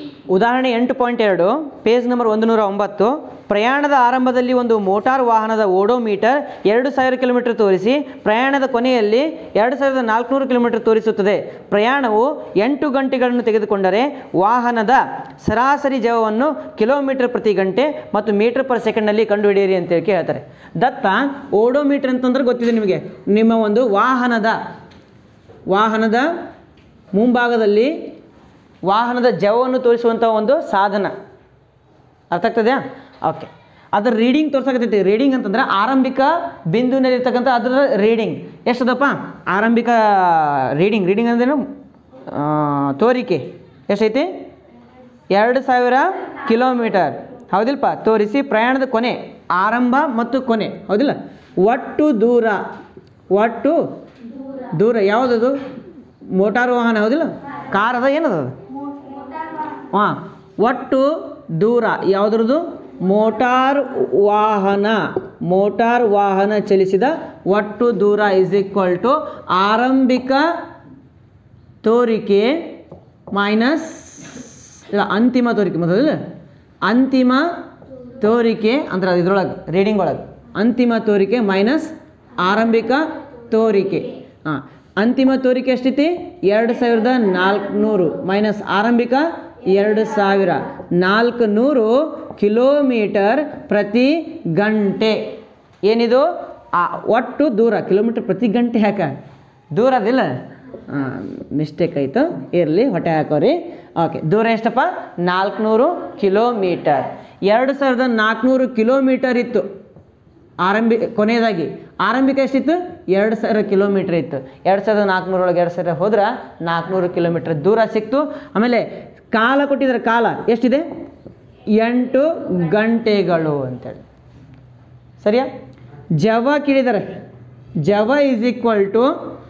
ಉದಾಹರಣೆ ಎಂಟು ಪಾಯಿಂಟ್ ಎರಡು ಪೇಜ್ ನಂಬರ್ ಒಂದು ನೂರ ಒಂಬತ್ತು ಪ್ರಯಾಣದ ಆರಂಭದಲ್ಲಿ ಒಂದು ಮೋಟಾರ್ ವಾಹನದ ಓಡೋಮೀಟರ್ ಎರಡು ಸಾವಿರ ಕಿಲೋಮೀಟರ್ ತೋರಿಸಿ ಪ್ರಯಾಣದ ಕೊನೆಯಲ್ಲಿ ಎರಡು ಸಾವಿರದ ನಾಲ್ಕುನೂರು ಕಿಲೋಮೀಟರ್ ತೋರಿಸುತ್ತದೆ ಪ್ರಯಾಣವು ಎಂಟು ಗಂಟೆಗಳನ್ನು ತೆಗೆದುಕೊಂಡರೆ ವಾಹನದ ಸರಾಸರಿ ಜವವನ್ನು ಕಿಲೋಮೀಟರ್ ಪ್ರತಿ ಗಂಟೆ ಮತ್ತು ಮೀಟರ್ ಪರ್ ಸೆಕೆಂಡ್ನಲ್ಲಿ ಕಂಡುಹಿಡಿಯಿರಿ ಅಂತೇಳಿ ಹೇಳ್ತಾರೆ ದತ್ತ ಓಡೋಮೀಟರ್ ಅಂತಂದ್ರೆ ಗೊತ್ತಿದೆ ನಿಮಗೆ ನಿಮ್ಮ ಒಂದು ವಾಹನದ ವಾಹನದ ಮುಂಭಾಗದಲ್ಲಿ ವಾಹನದ ಜವವನ್ನು ತೋರಿಸುವಂಥ ಒಂದು ಸಾಧನ ಅರ್ಥ ಆಗ್ತದೆಯಾ ಓಕೆ ಅದರ ರೀಡಿಂಗ್ ತೋರ್ಸಕತ್ತೈತಿ ರೀಡಿಂಗ್ ಅಂತಂದ್ರೆ ಆರಂಭಿಕ ಬಿಂದುವಿನಲ್ಲಿರ್ತಕ್ಕಂಥ ಅದರ ರೀಡಿಂಗ್ ಎಷ್ಟದಪ್ಪ ಆರಂಭಿಕ ರೀಡಿಂಗ್ ರೀಡಿಂಗ್ ಅಂದ್ರೇನು ಆ, ತೋರಿಕೆ ಎಷ್ಟೈತಿ ಎರಡು ಸಾವಿರ ಕಿಲೋಮೀಟರ್ ಹೌದಿಲ್ಪ ತೋರಿಸಿ ಪ್ರಯಾಣದ ಕೊನೆ ಆರಂಭ ಮತ್ತು ಕೊನೆ ಹೌದಿಲ್ಲ ಒಟ್ಟು ದೂರ ಒಟ್ಟು ದೂರ ಯಾವುದದು ಮೋಟಾರು ವಾಹನ ಹೌದಿಲ್ಲ ಕಾರ್ ಅದ ಏನದ ಅದು ಹಾಂ ಒಟ್ಟು ದೂರ ಯಾವುದ್ರದ್ದು ಮೋಟಾರ್ ವಾಹನ ಮೋಟಾರ್ ವಾಹನ ಚಲಿಸಿದ ಒಟ್ಟು ದೂರ ಇಸ್ ಈಕ್ವಲ್ ಟು ಆರಂಭಿಕ ತೋರಿಕೆ ಮೈನಸ್ ಇಲ್ಲ ಅಂತಿಮ ತೋರಿಕೆ ಮೊದಲು ಅಂತಿಮ ತೋರಿಕೆ ಅಂದ್ರೆ ಇದ್ರೊಳಗೆ ರೀಡಿಂಗ್ ಒಳಗೆ ಅಂತಿಮ ತೋರಿಕೆ ಮೈನಸ್ ಆರಂಭಿಕ ತೋರಿಕೆ ಹಾಂ ಅಂತಿಮ ತೋರಿಕೆ ಎಷ್ಟೈತಿ ಎರಡು ಸಾವಿರದ ನಾಲ್ಕುನೂರು ಮೈನಸ್ ಆರಂಭಿಕ ಎರಡು ಸಾವಿರ ನಾಲ್ಕು ನೂರು ಕಿಲೋಮೀಟರ್ ಪ್ರತಿ ಗಂಟೆ ಏನಿದು ಆ ಒಟ್ಟು ದೂರ ಕಿಲೋಮೀಟರ್ ಪ್ರತಿ ಗಂಟೆ ಯಾಕ ದೂರ ಅದಿಲ್ಲ ಮಿಸ್ಟೇಕ್ ಆಯಿತು ಇರಲಿ ಹೊಟ್ಟೆ ಹಾಕೋರಿ ಓಕೆ ದೂರ ಎಷ್ಟಪ್ಪ ನಾಲ್ಕುನೂರು ಕಿಲೋಮೀಟರ್ ಎರಡು ಸಾವಿರದ ನಾಲ್ಕುನೂರು ಕಿಲೋಮೀಟರ್ ಇತ್ತು ಆರಂಭಿ ಕೊನೆಯದಾಗಿ ಆರಂಭಿಕ ಎಷ್ಟಿತ್ತು ಎರಡು ಸಾವಿರ ಕಿಲೋಮೀಟ್ರ್ ಇತ್ತು ಎರಡು ಸಾವಿರದ ನಾಲ್ಕುನೂರೊಳಗೆ ಎರಡು ಸಾವಿರ ಹೋದ್ರೆ ನಾಲ್ಕುನೂರು ಕಿಲೋಮೀಟ್ರ್ ದೂರ ಸಿಕ್ತು ಆಮೇಲೆ ಕಾಲ ಕೊಟ್ಟಿದ್ದಾರೆ ಕಾಲ ಎಷ್ಟಿದೆ ಎಂಟು ಗಂಟೆಗಳು ಅಂತೇಳಿ ಸರಿಯಾ ಜವ ಕೇಳಿದ್ದಾರೆ ಜವ ಈಸ್ ಈಕ್ವಲ್ ಟು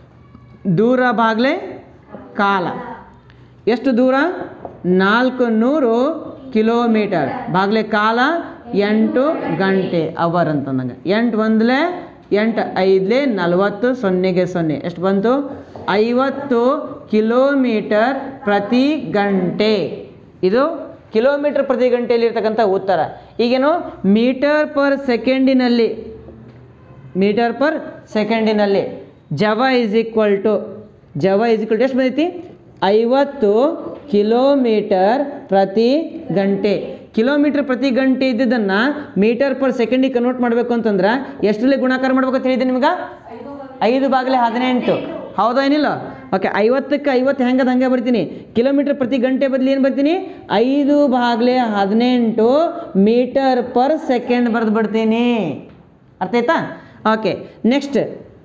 ದೂರ ಬಾಗ್ಲೆ ಕಾಲ ಎಷ್ಟು ದೂರ ನಾಲ್ಕು ನೂರು ಕಿಲೋಮೀಟರ್ ಬಾಗ್ಲೆ ಕಾಲ ಎಂಟು ಗಂಟೆ ಅವರ್ ಅಂತಂದಂಗೆ ಎಂಟು ಒಂದ್ಲೆ ಎಂಟು ಐದ್ಲೆ ನಲವತ್ತು ಸೊನ್ನೆಗೆ ಸೊನ್ನೆ ಎಷ್ಟು ಬಂತು ಐವತ್ತು ಕಿಲೋಮೀಟರ್ ಪ್ರತಿ ಗಂಟೆ ಇದು ಕಿಲೋಮೀಟರ್ ಪ್ರತಿ ಗಂಟೆಯಲ್ಲಿ ಇರ್ತಕ್ಕಂಥ ಉತ್ತರ ಈಗೇನು ಮೀಟರ್ ಪರ್ ಸೆಕೆಂಡಿನಲ್ಲಿ ಮೀಟರ್ ಪರ್ ಸೆಕೆಂಡಿನಲ್ಲಿ ಜವ ಇಸ್ ಈಕ್ವಲ್ ಟು ಜವ ಇಸ್ ಈಕ್ವಲ್ ಟು ಎಷ್ಟು ಬಂದೈತಿ ಐವತ್ತು ಕಿಲೋಮೀಟರ್ ಪ್ರತಿ ಗಂಟೆ ಕಿಲೋಮೀಟರ್ ಪ್ರತಿ ಗಂಟೆ ಇದ್ದಿದ್ದನ್ನು ಮೀಟರ್ ಪರ್ ಸೆಕೆಂಡಿಗೆ ಕನ್ವರ್ಟ್ ಮಾಡಬೇಕು ಅಂತಂದ್ರೆ ಎಷ್ಟರಲ್ಲಿ ಗುಣಾಕಾರ ಮಾಡ್ಬೇಕು ಅಂತ ಹೇಳಿದೆ ನಿಮ್ಗೆ ಐದು ಬಾಗಿಲೆ ಹದಿನೆಂಟು ಹೌದಾ ಏನಿಲ್ಲ ಓಕೆ ಐವತ್ತಕ್ಕೆ ಐವತ್ತು ಹೆಂಗದ ಹಂಗೆ ಬರ್ತೀನಿ ಕಿಲೋಮೀಟರ್ ಪ್ರತಿ ಗಂಟೆ ಬದಲಿ ಏನು ಬರ್ತೀನಿ ಐದು ಬಾಗಿಲೆ ಹದಿನೆಂಟು ಮೀಟರ್ ಪರ್ ಸೆಕೆಂಡ್ ಬರೆದು ಬಿಡ್ತೀನಿ ಅರ್ಥ ಆಯ್ತಾ ಓಕೆ ನೆಕ್ಸ್ಟ್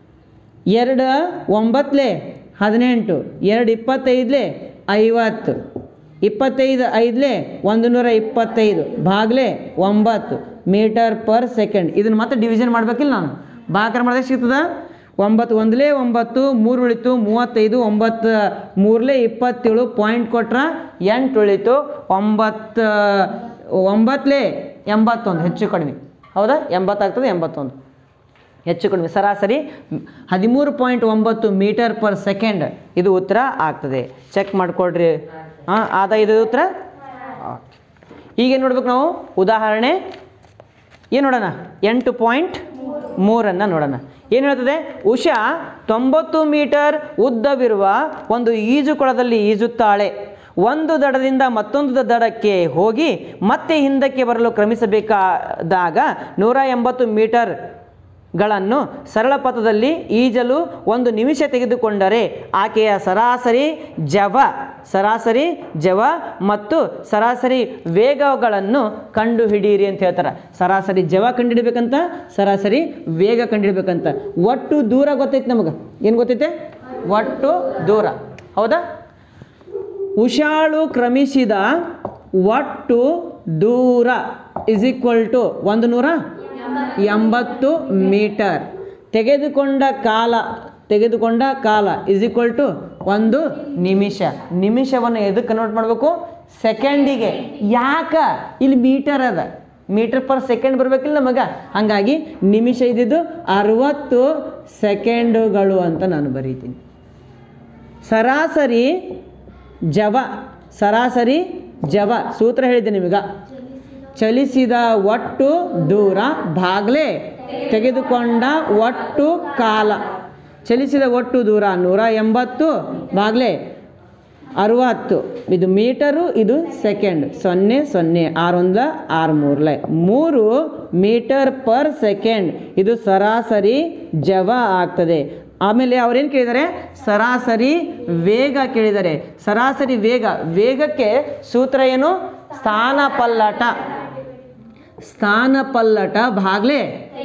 ಎರಡು ಒಂಬತ್ತಲೆ ಹದಿನೆಂಟು ಎರಡು ಇಪ್ಪತ್ತೈದಲೆ ಐವತ್ತು ಇಪ್ಪತ್ತೈದು ಐದಲೆ ಒಂದು ನೂರ ಇಪ್ಪತ್ತೈದು ಭಾಗ್ಲೆ ಒಂಬತ್ತು ಮೀಟರ್ ಪರ್ ಸೆಕೆಂಡ್ ಇದನ್ನು ಮತ್ತೆ ಡಿವಿಷನ್ ಮಾಡಬೇಕಿಲ್ಲ ನಾನು ಭಾಗಾಕಾರ ಮಾಡಿದಾಗ ಸಿಗ್ತದ ಒಂಬತ್ತು ಒಂದಲೇ ಒಂಬತ್ತು ಮೂರು ಉಳಿತು ಮೂವತ್ತೈದು ಒಂಬತ್ತು ಮೂರಲೇ ಇಪ್ಪತ್ತೇಳು ಪಾಯಿಂಟ್ ಕೊಟ್ರೆ ಎಂಟು ಉಳಿತು ಒಂಬತ್ತು ಒಂಬತ್ತಲೇ ಎಂಬತ್ತೊಂದು ಹೆಚ್ಚು ಕಡಿಮೆ ಹೌದಾ ಎಂಬತ್ತಾಗ್ತದೆ ಎಂಬತ್ತೊಂದು ಹೆಚ್ಚು ಕಡಿಮೆ ಸರಾಸರಿ ಹದಿಮೂರು ಪಾಯಿಂಟ್ ಒಂಬತ್ತು ಮೀಟರ್ ಪರ್ ಸೆಕೆಂಡ್ ಇದು ಉತ್ತರ ಆಗ್ತದೆ ಚೆಕ್ ಮಾಡಿಕೊಡ್ರಿ ಹಾಂ ಆದ ಇದು ಉತ್ತರ ಓಕೆ ಈಗೇನು ನೋಡ್ಬೇಕು ನಾವು ಉದಾಹರಣೆ ಏನು ನೋಡೋಣ ಎಂಟು ಪಾಯಿಂಟ್ ಮೂರನ್ನು ನೋಡೋಣ ಏನು ಹೇಳ್ತದೆ ಉಷಾ ತೊಂಬತ್ತು ಮೀಟರ್ ಉದ್ದವಿರುವ ಒಂದು ಈಜುಕೊಳದಲ್ಲಿ ಈಜುತ್ತಾಳೆ ಒಂದು ದಡದಿಂದ ಮತ್ತೊಂದು ದಡಕ್ಕೆ ಹೋಗಿ ಮತ್ತೆ ಹಿಂದಕ್ಕೆ ಬರಲು ಕ್ರಮಿಸಬೇಕಾದಾಗ ನೂರ ಎಂಬತ್ತು ಮೀಟರ್ ಗಳನ್ನು ಸರಳ ಪಥದಲ್ಲಿ ಈಜಲು ಒಂದು ನಿಮಿಷ ತೆಗೆದುಕೊಂಡರೆ ಆಕೆಯ ಸರಾಸರಿ ಜವ ಸರಾಸರಿ ಜವ ಮತ್ತು ಸರಾಸರಿ ವೇಗಗಳನ್ನು ಕಂಡುಹಿಡಿಯಿರಿ ಅಂತ ಹೇಳ್ತಾರೆ ಸರಾಸರಿ ಜವ ಕಂಡುಹಿಡಿಬೇಕಂತ ಸರಾಸರಿ ವೇಗ ಕಂಡುಹಿಡಿಬೇಕಂತ ಒಟ್ಟು ದೂರ ಗೊತ್ತೈತೆ ನಮಗೆ ಏನು ಗೊತ್ತೈತೆ ಒಟ್ಟು ದೂರ ಹೌದಾ ಉಷಾಳು ಕ್ರಮಿಸಿದ ಒಟ್ಟು ದೂರ ಇಸ್ ಈಕ್ವಲ್ ಟು ಒಂದು ನೂರ ಎಂಬತ್ತು ಮೀಟರ್ ತೆಗೆದುಕೊಂಡ ಕಾಲ ತೆಗೆದುಕೊಂಡ ಕಾಲ ಇಸ್ ಈಕ್ವಲ್ ಟು ಒಂದು ನಿಮಿಷ ನಿಮಿಷವನ್ನು ಎದಕ್ಕೆ ಕನ್ವರ್ಟ್ ಮಾಡಬೇಕು ಸೆಕೆಂಡಿಗೆ ಯಾಕ ಇಲ್ಲಿ ಮೀಟರ್ ಅದ ಮೀಟರ್ ಪರ್ ಸೆಕೆಂಡ್ ಬರಬೇಕಿಲ್ಲ ನಮಗೆ ಹಾಗಾಗಿ ನಿಮಿಷ ಇದ್ದಿದ್ದು ಅರವತ್ತು ಸೆಕೆಂಡುಗಳು ಅಂತ ನಾನು ಬರೀತೀನಿ ಸರಾಸರಿ ಜವ ಸರಾಸರಿ ಜವ ಸೂತ್ರ ಹೇಳಿದ್ದೆ ನಿಮಗ ಚಲಿಸಿದ ಒಟ್ಟು ದೂರ ಭಾಗ್ಲೆ ತೆಗೆದುಕೊಂಡ ಒಟ್ಟು ಕಾಲ ಚಲಿಸಿದ ಒಟ್ಟು ದೂರ ನೂರ ಎಂಬತ್ತು ಭಾಗ್ಲೆ ಅರವತ್ತು ಇದು ಮೀಟರು ಇದು ಸೆಕೆಂಡ್ ಸೊನ್ನೆ ಸೊನ್ನೆ ಆರೊಂದ ಆರು ಮೂರ್ಲೆ ಮೂರು ಮೀಟರ್ ಪರ್ ಸೆಕೆಂಡ್ ಇದು ಸರಾಸರಿ ಜವ ಆಗ್ತದೆ ಆಮೇಲೆ ಅವ್ರೇನು ಕೇಳಿದ್ದಾರೆ ಸರಾಸರಿ ವೇಗ ಕೇಳಿದ್ದಾರೆ ಸರಾಸರಿ ವೇಗ ವೇಗಕ್ಕೆ ಸೂತ್ರ ಏನು ಸ್ಥಾನ ಪಲ್ಲಟ ಸ್ಥಾನ ಪಲ್ಲಟ ಭಾಗ್ಲೆ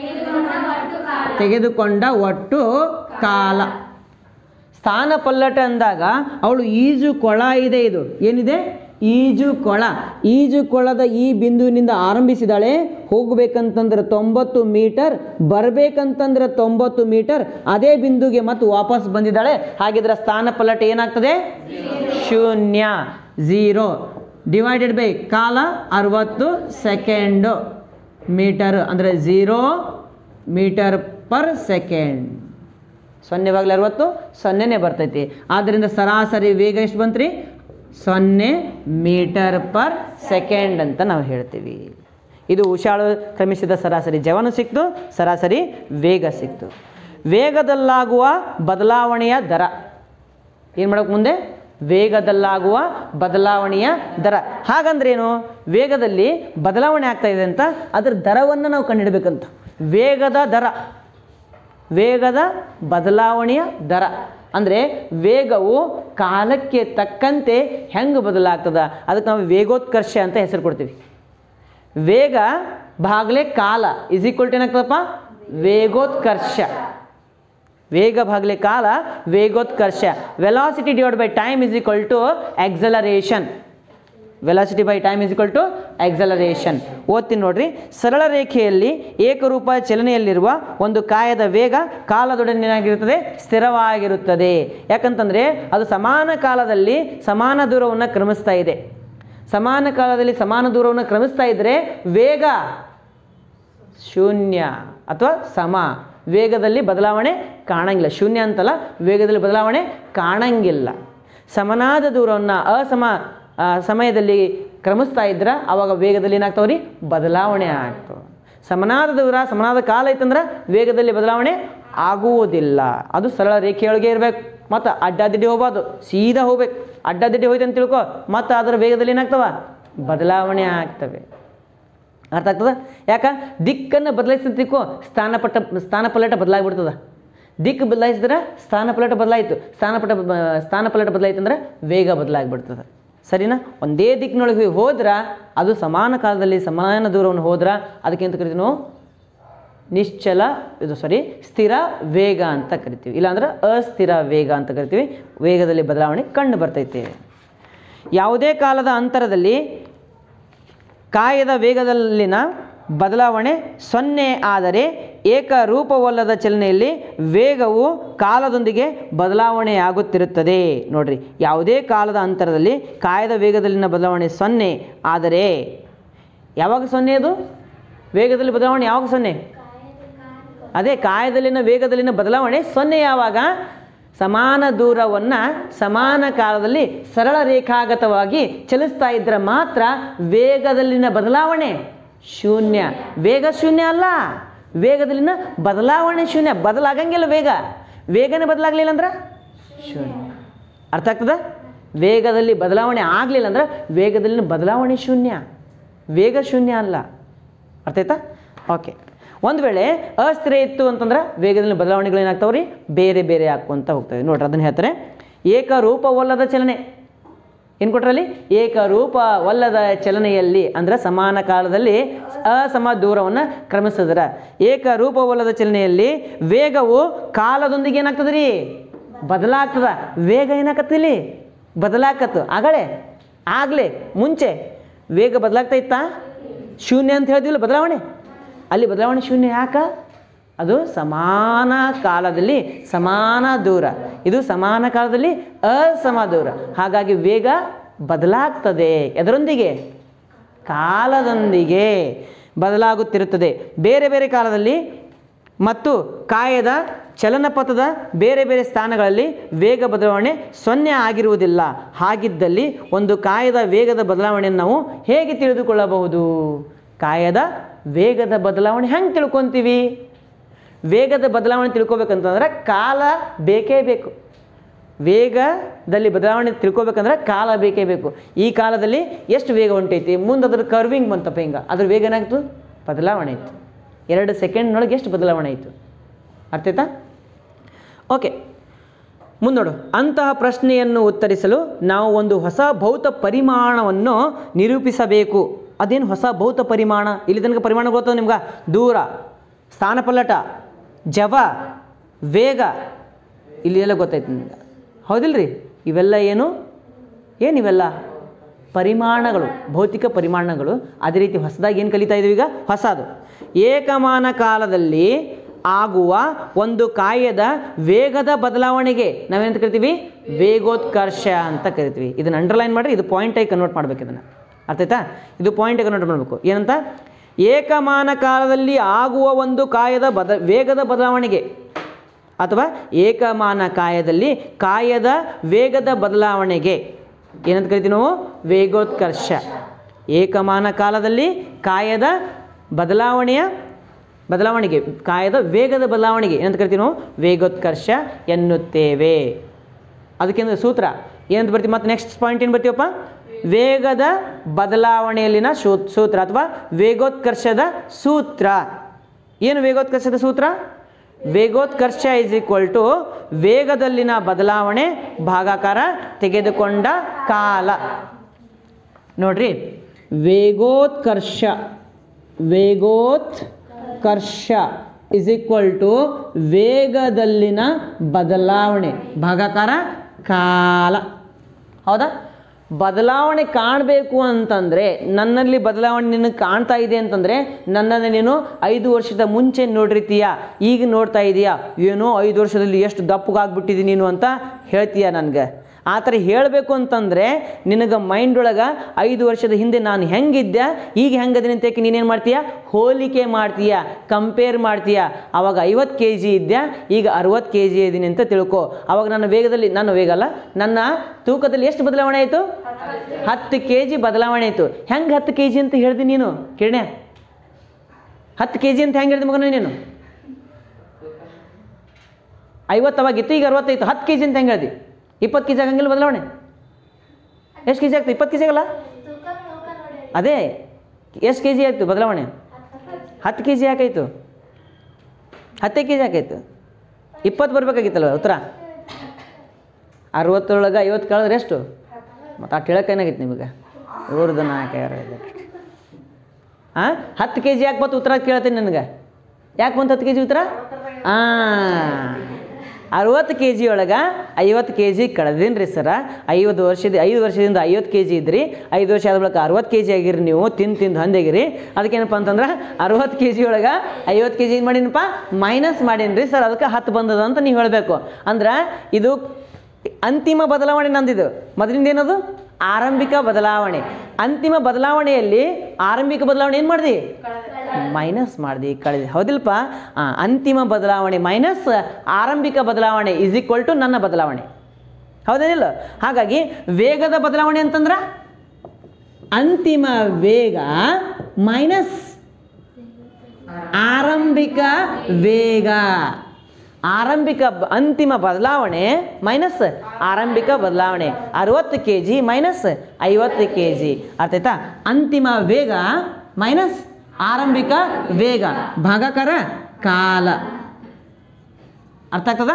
ತೆಗೆದುಕೊಂಡ ಒಟ್ಟು ಕಾಲ ಸ್ಥಾನ ಪಲ್ಲಟ ಅಂದಾಗ ಅವಳು ಈಜು ಕೊಳ ಇದೆ ಇದು ಏನಿದೆ ಈಜು ಕೊಳ ಈಜು ಕೊಳದ ಈ ಬಿಂದುವಿನಿಂದ ಆರಂಭಿಸಿದಾಳೆ ಹೋಗ್ಬೇಕಂತಂದ್ರೆ ತೊಂಬತ್ತು ಮೀಟರ್ ಬರ್ಬೇಕಂತಂದ್ರೆ ತೊಂಬತ್ತು ಮೀಟರ್ ಅದೇ ಬಿಂದುಗೆ ಮತ್ತು ವಾಪಸ್ ಬಂದಿದ್ದಾಳೆ ಹಾಗಿದ್ರೆ ಸ್ಥಾನ ಪಲ್ಲಟ ಏನಾಗ್ತದೆ ಶೂನ್ಯ ಝೀರೋ ಡಿವೈಡೆಡ್ ಬೈ ಕಾಲ ಅರವತ್ತು ಸೆಕೆಂಡು ಮೀಟರ್ ಅಂದರೆ ಝೀರೋ ಮೀಟರ್ ಪರ್ ಸೆಕೆಂಡ್ ಸೊನ್ನೆ ಬಾಗಿಲು ಅರವತ್ತು ಸೊನ್ನೆನೇ ಬರ್ತೈತಿ ಆದ್ದರಿಂದ ಸರಾಸರಿ ವೇಗ ಎಷ್ಟು ಬಂತ್ರಿ ಸೊನ್ನೆ ಮೀಟರ್ ಪರ್ ಸೆಕೆಂಡ್ ಅಂತ ನಾವು ಹೇಳ್ತೀವಿ ಇದು ಉಷಾಳು ಕ್ರಮಿಸಿದ ಸರಾಸರಿ ಜವನು ಸಿಕ್ತು ಸರಾಸರಿ ವೇಗ ಸಿಕ್ತು ವೇಗದಲ್ಲಾಗುವ ಬದಲಾವಣೆಯ ದರ ಏನು ಮಾಡೋಕೆ ಮುಂದೆ ವೇಗದಲ್ಲಾಗುವ ಬದಲಾವಣೆಯ ದರ ಹಾಗಂದ್ರೇನು ವೇಗದಲ್ಲಿ ಬದಲಾವಣೆ ಆಗ್ತಾ ಇದೆ ಅಂತ ಅದರ ದರವನ್ನು ನಾವು ಕಂಡುಹಿಡಬೇಕಂತ ವೇಗದ ದರ ವೇಗದ ಬದಲಾವಣೆಯ ದರ ಅಂದರೆ ವೇಗವು ಕಾಲಕ್ಕೆ ತಕ್ಕಂತೆ ಹೆಂಗೆ ಬದಲಾಗ್ತದ ಅದಕ್ಕೆ ನಾವು ವೇಗೋತ್ಕರ್ಷ ಅಂತ ಹೆಸರು ಕೊಡ್ತೀವಿ ವೇಗ ಭಾಗಲೆ ಕಾಲ ಇಸ್ ಈಕ್ವಲ್ ಟು ಏನಾಗ್ತದಪ್ಪ ವೇಗೋತ್ಕರ್ಷ ವೇಗ ಭಾಗಲೆ ಕಾಲ ವೇಗೋತ್ಕರ್ಷ velocity divide by time is equal to acceleration velocity by time is equal to acceleration ಓದ್ತೀನಿ ನೋಡ್ರಿ ಸರಳ ರೇಖೆಯಲ್ಲಿ ಏಕರೂಪ ಚಲನೆಯಲ್ಲಿರುವ ಒಂದು ಕಾಯದ ವೇಗ ಕಾಲದೊಡನೆ ಏನಾಗಿರುತ್ತದೆ ಸ್ಥಿರವಾಗಿರುತ್ತದೆ ಯಾಕಂತಂದರೆ ಅದು ಸಮಾನ ಕಾಲದಲ್ಲಿ ಸಮಾನ ದೂರವನ್ನು ಕ್ರಮಿಸ್ತಾ ಇದೆ ಸಮಾನ ಕಾಲದಲ್ಲಿ ಸಮಾನ ದೂರವನ್ನು ಕ್ರಮಿಸ್ತಾ ಇದ್ದರೆ ವೇಗ ಶೂನ್ಯ ಅಥವಾ ಸಮ ವೇಗದಲ್ಲಿ ಬದಲಾವಣೆ ಕಾಣಂಗಿಲ್ಲ ಶೂನ್ಯ ಅಂತಲ್ಲ ವೇಗದಲ್ಲಿ ಬದಲಾವಣೆ ಕಾಣಂಗಿಲ್ಲ ಸಮನಾದ ದೂರವನ್ನು ಅಸಮ ಆ, ಸಮಯದಲ್ಲಿ ಕ್ರಮಿಸ್ತಾ ಇದ್ರೆ ಅವಾಗ ವೇಗದಲ್ಲಿ ಏನಾಗ್ತಾವ್ರಿ ಬದಲಾವಣೆ ಆಗ್ತವೆ ಸಮನಾದ ದೂರ ಸಮನಾದ ಕಾಲ ಐತಂದ್ರೆ ವೇಗದಲ್ಲಿ ಬದಲಾವಣೆ ಆಗುವುದಿಲ್ಲ ಅದು ಸರಳ ರೇಖೆಯೊಳಗೆ ಇರಬೇಕು ಮತ್ತು ಅಡ್ಡಾದಿಡ್ಡಿ ಹೋಗ್ಬಾರ್ದು ಸೀದಾ ಹೋಗ್ಬೇಕು ಅಡ್ಡಾದಿಡ್ಡಿ ಹೋಯ್ತು ಅಂತ ತಿಳ್ಕೊ ಮತ್ತು ಅದರ ವೇಗದಲ್ಲಿ ಏನಾಗ್ತವ ಬದಲಾವಣೆ ಆಗ್ತವೆ ಅರ್ಥ ಆಗ್ತದ ಯಾಕ ದಿಕ್ಕನ್ನು ಬದಲಾಯಿಸ್ತಿಕ್ಕೋ ಸ್ಥಾನಪಟ್ಟ ಸ್ಥಾನಪಲ್ಲಟ ಬದಲಾಗ್ಬಿಡ್ತದ ದಿಕ್ಕು ಬದಲಾಯಿಸಿದ್ರೆ ಸ್ಥಾನಪಲ್ಲಟ ಬದಲಾಯಿತು ಸ್ಥಾನಪಟ ಬ- ಸ್ಥಾನಪಲ್ಲಟ ಬದಲಾಯಿತು ಅಂದ್ರೆ ವೇಗ ಬದಲಾಗ್ಬಿಡ್ತದೆ ಸರಿನಾ ಒಂದೇ ದಿಕ್ಕಿನೊಳಗೆ ಹೋದ್ರೆ ಅದು ಸಮಾನ ಕಾಲದಲ್ಲಿ ಸಮಾನ ದೂರವನ್ನು ಹೋದ್ರೆ ಅದಕ್ಕೆ ಅಂತ ಕರಿತೀವಿ ನಾವು ನಿಶ್ಚಲ ಇದು ಸಾರಿ ಸ್ಥಿರ ವೇಗ ಅಂತ ಕರಿತೀವಿ ಇಲ್ಲಾಂದ್ರೆ ಅಸ್ಥಿರ ವೇಗ ಅಂತ ಕರಿತೀವಿ ವೇಗದಲ್ಲಿ ಬದಲಾವಣೆ ಕಂಡು ಬರ್ತೈತೆ ಯಾವುದೇ ಕಾಲದ ಅಂತರದಲ್ಲಿ ಕಾಯದ ವೇಗದಲ್ಲಿನ ಬದಲಾವಣೆ ಸೊನ್ನೆ ಆದರೆ ಏಕರೂಪವಲ್ಲದ ಚಲನೆಯಲ್ಲಿ ವೇಗವು ಕಾಲದೊಂದಿಗೆ ಬದಲಾವಣೆಯಾಗುತ್ತಿರುತ್ತದೆ ನೋಡ್ರಿ ಯಾವುದೇ ಕಾಲದ ಅಂತರದಲ್ಲಿ ಕಾಯದ ವೇಗದಲ್ಲಿನ ಬದಲಾವಣೆ ಸೊನ್ನೆ ಆದರೆ ಯಾವಾಗ ಸೊನ್ನೆ ಅದು ವೇಗದಲ್ಲಿ ಬದಲಾವಣೆ ಯಾವಾಗ ಸೊನ್ನೆ ಅದೇ ಕಾಯದಲ್ಲಿನ ವೇಗದಲ್ಲಿನ ಬದಲಾವಣೆ ಸೊನ್ನೆ ಯಾವಾಗ ಸಮಾನ ದೂರವನ್ನು ಸಮಾನ ಕಾಲದಲ್ಲಿ ಸರಳ ರೇಖಾಗತವಾಗಿ ಚಲಿಸ್ತಾ ಇದ್ದರೆ ಮಾತ್ರ ವೇಗದಲ್ಲಿನ ಬದಲಾವಣೆ ಶೂನ್ಯ ವೇಗ ಶೂನ್ಯ ಅಲ್ಲ ವೇಗದಲ್ಲಿನ ಬದಲಾವಣೆ ಶೂನ್ಯ ಬದಲಾಗಂಗಿಲ್ಲ ವೇಗ ವೇಗನೇ ಬದಲಾಗಲಿಲ್ಲ ಅಂದ್ರೆ ಶೂನ್ಯ ಅರ್ಥ ಆಗ್ತದ ವೇಗದಲ್ಲಿ ಬದಲಾವಣೆ ಆಗಲಿಲ್ಲ ಅಂದ್ರೆ ವೇಗದಲ್ಲಿನ ಬದಲಾವಣೆ ಶೂನ್ಯ ವೇಗ ಶೂನ್ಯ ಅಲ್ಲ ಅರ್ಥ ಆಯ್ತಾ ಓಕೆ ಒಂದು ವೇಳೆ ಅಸ್ಥಿರ ಇತ್ತು ಅಂತಂದ್ರೆ ವೇಗದಲ್ಲಿ ಬದಲಾವಣೆಗಳು ಏನಾಗ್ತಾವ್ರಿ ಬೇರೆ ಬೇರೆ ಹಾಕ್ಕೊಂತ ಹೋಗ್ತವೆ ನೋಡ್ರಿ ಅದನ್ನು ಹೇಳ್ತಾರೆ ಏಕರೂಪವಲ್ಲದ ಚಲನೆ ಏನು ಕೊಟ್ರಲ್ಲಿ ಏಕರೂಪವಲ್ಲದ ಚಲನೆಯಲ್ಲಿ ಅಂದ್ರೆ ಸಮಾನ ಕಾಲದಲ್ಲಿ ಅಸಮ ದೂರವನ್ನು ಕ್ರಮಿಸಿದ್ರ ಏಕರೂಪವಲ್ಲದ ಚಲನೆಯಲ್ಲಿ ವೇಗವು ಕಾಲದೊಂದಿಗೆ ಏನಾಗ್ತದೆ ರೀ ಬದಲಾಗ್ತದ ವೇಗ ಏನಾಕತ್ತಿಲ್ಲಿ ಬದಲಾಕತ್ತು ಆಗಲೇ ಆಗಲೇ ಮುಂಚೆ ವೇಗ ಬದಲಾಗ್ತಾ ಇತ್ತಾ ಶೂನ್ಯ ಅಂತ ಹೇಳಿದ್ವಿಲ್ಲ ಬದಲಾವಣೆ ಅಲ್ಲಿ ಬದಲಾವಣೆ ಶೂನ್ಯ ಯಾಕ ಅದು ಸಮಾನ ಕಾಲದಲ್ಲಿ ಸಮಾನ ದೂರ ಇದು ಸಮಾನ ಕಾಲದಲ್ಲಿ ಅಸಮ ದೂರ ಹಾಗಾಗಿ ವೇಗ ಬದಲಾಗ್ತದೆ ಎದರೊಂದಿಗೆ ಕಾಲದೊಂದಿಗೆ ಬದಲಾಗುತ್ತಿರುತ್ತದೆ ಬೇರೆ ಬೇರೆ ಕಾಲದಲ್ಲಿ ಮತ್ತು ಕಾಯದ ಚಲನಪಥದ ಬೇರೆ ಬೇರೆ ಸ್ಥಾನಗಳಲ್ಲಿ ವೇಗ ಬದಲಾವಣೆ ಸೊನ್ನೆ ಆಗಿರುವುದಿಲ್ಲ ಹಾಗಿದ್ದಲ್ಲಿ ಒಂದು ಕಾಯದ ವೇಗದ ಬದಲಾವಣೆಯನ್ನು ನಾವು ಹೇಗೆ ತಿಳಿದುಕೊಳ್ಳಬಹುದು ಕಾಯದ ವೇಗದ ಬದಲಾವಣೆ ಹೆಂಗೆ ತಿಳ್ಕೊತೀವಿ ವೇಗದ ಬದಲಾವಣೆ ತಿಳ್ಕೊಬೇಕಂತಂದ್ರೆ ಕಾಲ ಬೇಕೇ ಬೇಕು ವೇಗದಲ್ಲಿ ಬದಲಾವಣೆ ತಿಳ್ಕೊಬೇಕಂದ್ರೆ ಕಾಲ ಬೇಕೇ ಬೇಕು ಈ ಕಾಲದಲ್ಲಿ ಎಷ್ಟು ವೇಗ ಹೊಂಟೈತಿ ಮುಂದೆ ಅದ್ರ ಕರ್ವಿಂಗ್ ಬಂತಪ್ಪ ಹಿಂಗೆ ಅದ್ರ ವೇಗ ಏನಾಗ್ತು ಬದಲಾವಣೆ ಆಯಿತು ಎರಡು ಸೆಕೆಂಡ್ನೊಳಗೆ ಎಷ್ಟು ಬದಲಾವಣೆ ಆಯಿತು ಅರ್ಥ ಆಯ್ತಾ ಓಕೆ ಮುಂದೋಡು ಅಂತಹ ಪ್ರಶ್ನೆಯನ್ನು ಉತ್ತರಿಸಲು ನಾವು ಒಂದು ಹೊಸ ಭೌತ ಪರಿಮಾಣವನ್ನು ನಿರೂಪಿಸಬೇಕು ಅದೇನು ಹೊಸ ಭೌತ ಪರಿಮಾಣ ಇಲ್ಲಿ ತನಕ ಪರಿಮಾಣ ಗೊತ್ತದ ನಿಮ್ಗೆ ದೂರ ಸ್ಥಾನಪಲ್ಲಟ ಜವ ವೇಗ ಇಲ್ಲಿ ಎಲ್ಲ ಗೊತ್ತಾಯ್ತು ನಿಮ್ಗೆ ಹೌದಿಲ್ರಿ ಇವೆಲ್ಲ ಏನು ಏನು ಇವೆಲ್ಲ ಪರಿಮಾಣಗಳು ಭೌತಿಕ ಪರಿಮಾಣಗಳು ಅದೇ ರೀತಿ ಹೊಸದಾಗಿ ಏನು ಕಲಿತಾ ಇದೀವಿ ಈಗ ಹೊಸದು ಏಕಮಾನ ಕಾಲದಲ್ಲಿ ಆಗುವ ಒಂದು ಕಾಯದ ವೇಗದ ಬದಲಾವಣೆಗೆ ನಾವೇನಂತ ಕರಿತೀವಿ ವೇಗೋತ್ಕರ್ಷ ಅಂತ ಕರಿತೀವಿ ಇದನ್ನು ಅಂಡರ್ಲೈನ್ ಮಾಡಿರಿ ಇದು ಪಾಯಿಂಟಾಗಿ ಕನ್ವರ್ಟ್ ಮಾಡ್ಬೇಕು ಇದನ್ನು ಅರ್ಥ ಆಯ್ತಾ ಇದು ಪಾಯಿಂಟ್ ಕನ್ವರ್ಟ್ ಮಾಡಬೇಕು ಏನಂತ ಏಕಮಾನ ಕಾಲದಲ್ಲಿ ಆಗುವ ಒಂದು ಕಾಯದ ಬದ ವೇಗದ ಬದಲಾವಣೆಗೆ ಅಥವಾ ಏಕಮಾನ ಕಾಯದಲ್ಲಿ ಕಾಯದ ವೇಗದ ಬದಲಾವಣೆಗೆ ಏನಂತ ಕರಿತೀವಿ ನಾವು ವೇಗೋತ್ಕರ್ಷ ಏಕಮಾನ ಕಾಲದಲ್ಲಿ ಕಾಯದ ಬದಲಾವಣೆಯ ಬದಲಾವಣೆಗೆ ಕಾಯದ ವೇಗದ ಬದಲಾವಣೆಗೆ ಏನಂತ ಕರಿತೀವಿ ನಾವು ವೇಗೋತ್ಕರ್ಷ ಎನ್ನುತ್ತೇವೆ ಅದಕ್ಕೆಂದ್ರೆ ಸೂತ್ರ ಏನಂತ ಬರ್ತೀವಿ ಮತ್ತೆ ನೆಕ್ಸ್ಟ್ ಪಾಯಿಂಟ್ ಏನು ಬರ್ತೀವಪ್ಪ ವೇಗದ ಬದಲಾವಣೆಯಲ್ಲಿನ ಶೂ ಸೂತ್ರ ಅಥವಾ ವೇಗೋತ್ಕರ್ಷದ ಸೂತ್ರ ಏನು ವೇಗೋತ್ಕರ್ಷದ ಸೂತ್ರ ವೇಗೋತ್ಕರ್ಷ ಇಸ್ ಈಕ್ವಲ್ ಟು ವೇಗದಲ್ಲಿನ ಬದಲಾವಣೆ ಭಾಗಾಕಾರ ತೆಗೆದುಕೊಂಡ ಕಾಲ ನೋಡ್ರಿ ವೇಗೋತ್ಕರ್ಷ ವೇಗೋತ್ಕರ್ಷ ಇಸ್ ಈಕ್ವಲ್ ಟು ವೇಗದಲ್ಲಿನ ಬದಲಾವಣೆ ಭಾಗಾಕಾರ ಕಾಲ ಹೌದಾ ಬದಲಾವಣೆ ಕಾಣಬೇಕು ಅಂತಂದರೆ ನನ್ನಲ್ಲಿ ಬದಲಾವಣೆ ನಿನಗೆ ಕಾಣ್ತಾ ಇದೆ ಅಂತಂದರೆ ನನ್ನನ್ನು ನೀನು ಐದು ವರ್ಷದ ಮುಂಚೆ ನೋಡಿರ್ತೀಯ ಈಗ ನೋಡ್ತಾ ಇದೀಯಾ ಏನೋ ಐದು ವರ್ಷದಲ್ಲಿ ಎಷ್ಟು ದಪ್ಪಗಾಗ್ಬಿಟ್ಟಿದ್ದೀನಿ ನೀನು ಅಂತ ಹೇಳ್ತೀಯ ನನಗೆ ಆ ಥರ ಹೇಳಬೇಕು ಅಂತಂದರೆ ನಿನಗೆ ಮೈಂಡ್ ಒಳಗೆ ಐದು ವರ್ಷದ ಹಿಂದೆ ನಾನು ಹೆಂಗಿದ್ದೆ ಈಗ ಹೆಂಗದೀನಿ ಅಂತ ನೀನೇನು ಮಾಡ್ತೀಯ ಹೋಲಿಕೆ ಮಾಡ್ತೀಯ ಕಂಪೇರ್ ಮಾಡ್ತೀಯ ಅವಾಗ ಐವತ್ತು ಕೆ ಜಿ ಇದ್ದೆ ಈಗ ಅರವತ್ತು ಕೆ ಜಿ ಇದ್ದೀನಿ ಅಂತ ತಿಳ್ಕೊ ಅವಾಗ ನನ್ನ ವೇಗದಲ್ಲಿ ನನ್ನ ವೇಗ ಅಲ್ಲ ನನ್ನ ತೂಕದಲ್ಲಿ ಎಷ್ಟು ಬದಲಾವಣೆ ಆಯಿತು ಹತ್ತು ಕೆ ಜಿ ಬದಲಾವಣೆ ಆಯಿತು ಹೆಂಗೆ ಹತ್ತು ಕೆ ಜಿ ಅಂತ ಹೇಳ್ದಿ ನೀನು ಕಿರಣ್ಯ ಹತ್ತು ಕೆ ಜಿ ಅಂತ ಹೆಂಗೆ ಹೇಳ್ದಿ ಮಗನ ನೀನು ಐವತ್ತು ಅವಾಗಿತ್ತು ಈಗ ಅರವತ್ತೈತು ಹತ್ತು ಕೆ ಜಿ ಅಂತ ಹೆಂಗೆ ಹೇಳ್ದಿ ಇಪ್ಪತ್ತು ಕೆ ಜಿ ಆಗಂಗಿಲ್ಲ ಬದಲಾವಣೆ ಎಷ್ಟು ಕೆ ಜಿ ಆಗ್ತದೆ ಇಪ್ಪತ್ತು ಕೆ ಜಿ ಆಗಲ್ಲ ಅದೇ ಎಷ್ಟು ಕೆ ಜಿ ಆಯಿತು ಬದಲಾವಣೆ ಹತ್ತು ಕೆ ಜಿ ಯಾಕಾಯಿತು ಹತ್ತೇ ಕೆ ಜಿ ಯಾಕಾಯಿತು ಇಪ್ಪತ್ತು ಬರಬೇಕಾಗಿತ್ತಲ್ಲ ಉತ್ತರ ಅರವತ್ತರೊಳಗೆ ಐವತ್ತು ಕಳೆದ್ರೆ ಎಷ್ಟು ಮತ್ತು ಆ ಕೇಳಕ್ಕೆ ಏನಾಗಿತ್ತು ನಿಮಗೆ ಇವ್ರದ್ದು ನಾಲ್ಕು ಹಾಂ ಹತ್ತು ಕೆ ಜಿ ಯಾಕೆ ಬಂತು ಉತ್ತರ ಕೇಳ್ತೀನಿ ನನಗೆ ಯಾಕೆ ಬಂತು ಹತ್ತು ಕೆ ಜಿ ಉತ್ತರ ಹಾಂ ಅರವತ್ತು ಕೆ ಜಿ ಒಳಗೆ ಐವತ್ತು ಕೆ ಜಿ ಕಳೆದೀನಿ ರೀ ಸರ ಐವತ್ತು ವರ್ಷದ ಐದು ವರ್ಷದಿಂದ ಐವತ್ತು ಕೆ ಜಿ ಇದ್ರಿ ಐದು ವರ್ಷ ಆದ ಬಳಿಕ ಅರವತ್ತು ಕೆ ಜಿ ಆಗಿರಿ ನೀವು ತಿಂದು ತಿಂದು ಹಂದಿಗಿರಿ ಅದಕ್ಕೇನಪ್ಪ ಅಂತಂದ್ರೆ ಅರವತ್ತು ಕೆ ಜಿ ಒಳಗೆ ಐವತ್ತು ಕೆ ಜಿ ಏನು ಮಾಡೀನಪ್ಪ ಮೈನಸ್ ಮಾಡೀನಿ ರೀ ಸರ್ ಅದಕ್ಕೆ ಹತ್ತು ಬಂದದ ಅಂತ ನೀವು ಹೇಳಬೇಕು ಅಂದ್ರೆ ಇದು ಅಂತಿಮ ಬದಲಾವಣೆ ನಂದಿದು ಮೊದಲಿಂದ ಏನದು ಆರಂಭಿಕ ಬದಲಾವಣೆ ಅಂತಿಮ ಬದಲಾವಣೆಯಲ್ಲಿ ಆರಂಭಿಕ ಬದಲಾವಣೆ ಏನು ಮಾಡ್ದಿ ಮೈನಸ್ ಮಾಡ್ದಿ ಕಳೆದಿ ಹೌದಿಲ್ಪ ಆ, ಅಂತಿಮ ಬದಲಾವಣೆ ಮೈನಸ್ ಆರಂಭಿಕ ಬದಲಾವಣೆ ಇಸ್ ಈಕ್ವಲ್ ಟು ನನ್ನ ಬದಲಾವಣೆ ಹೌದೇನಿಲ್ಲ ಹಾಗಾಗಿ ವೇಗದ ಬದಲಾವಣೆ ಅಂತಂದ್ರೆ ಅಂತಿಮ ವೇಗ ಮೈನಸ್ ಆರಂಭಿಕ ವೇಗ ಆರಂಭಿಕ ಬ- ಅಂತಿಮ ಬದಲಾವಣೆ ಮೈನಸ್ ಆರಂಭಿಕ ಬದಲಾವಣೆ ಅರವತ್ತು ಕೆ ಜಿ ಮೈನಸ್ ಐವತ್ತು ಕೆ ಜಿ ಅರ್ಥ ಆಯ್ತಾ ಅಂತಿಮ ವೇಗ ಮೈನಸ್ ಆರಂಭಿಕ ವೇಗ ಭಾಗಾಕಾರ ಕಾಲ ಅರ್ಥ ಆಗ್ತದ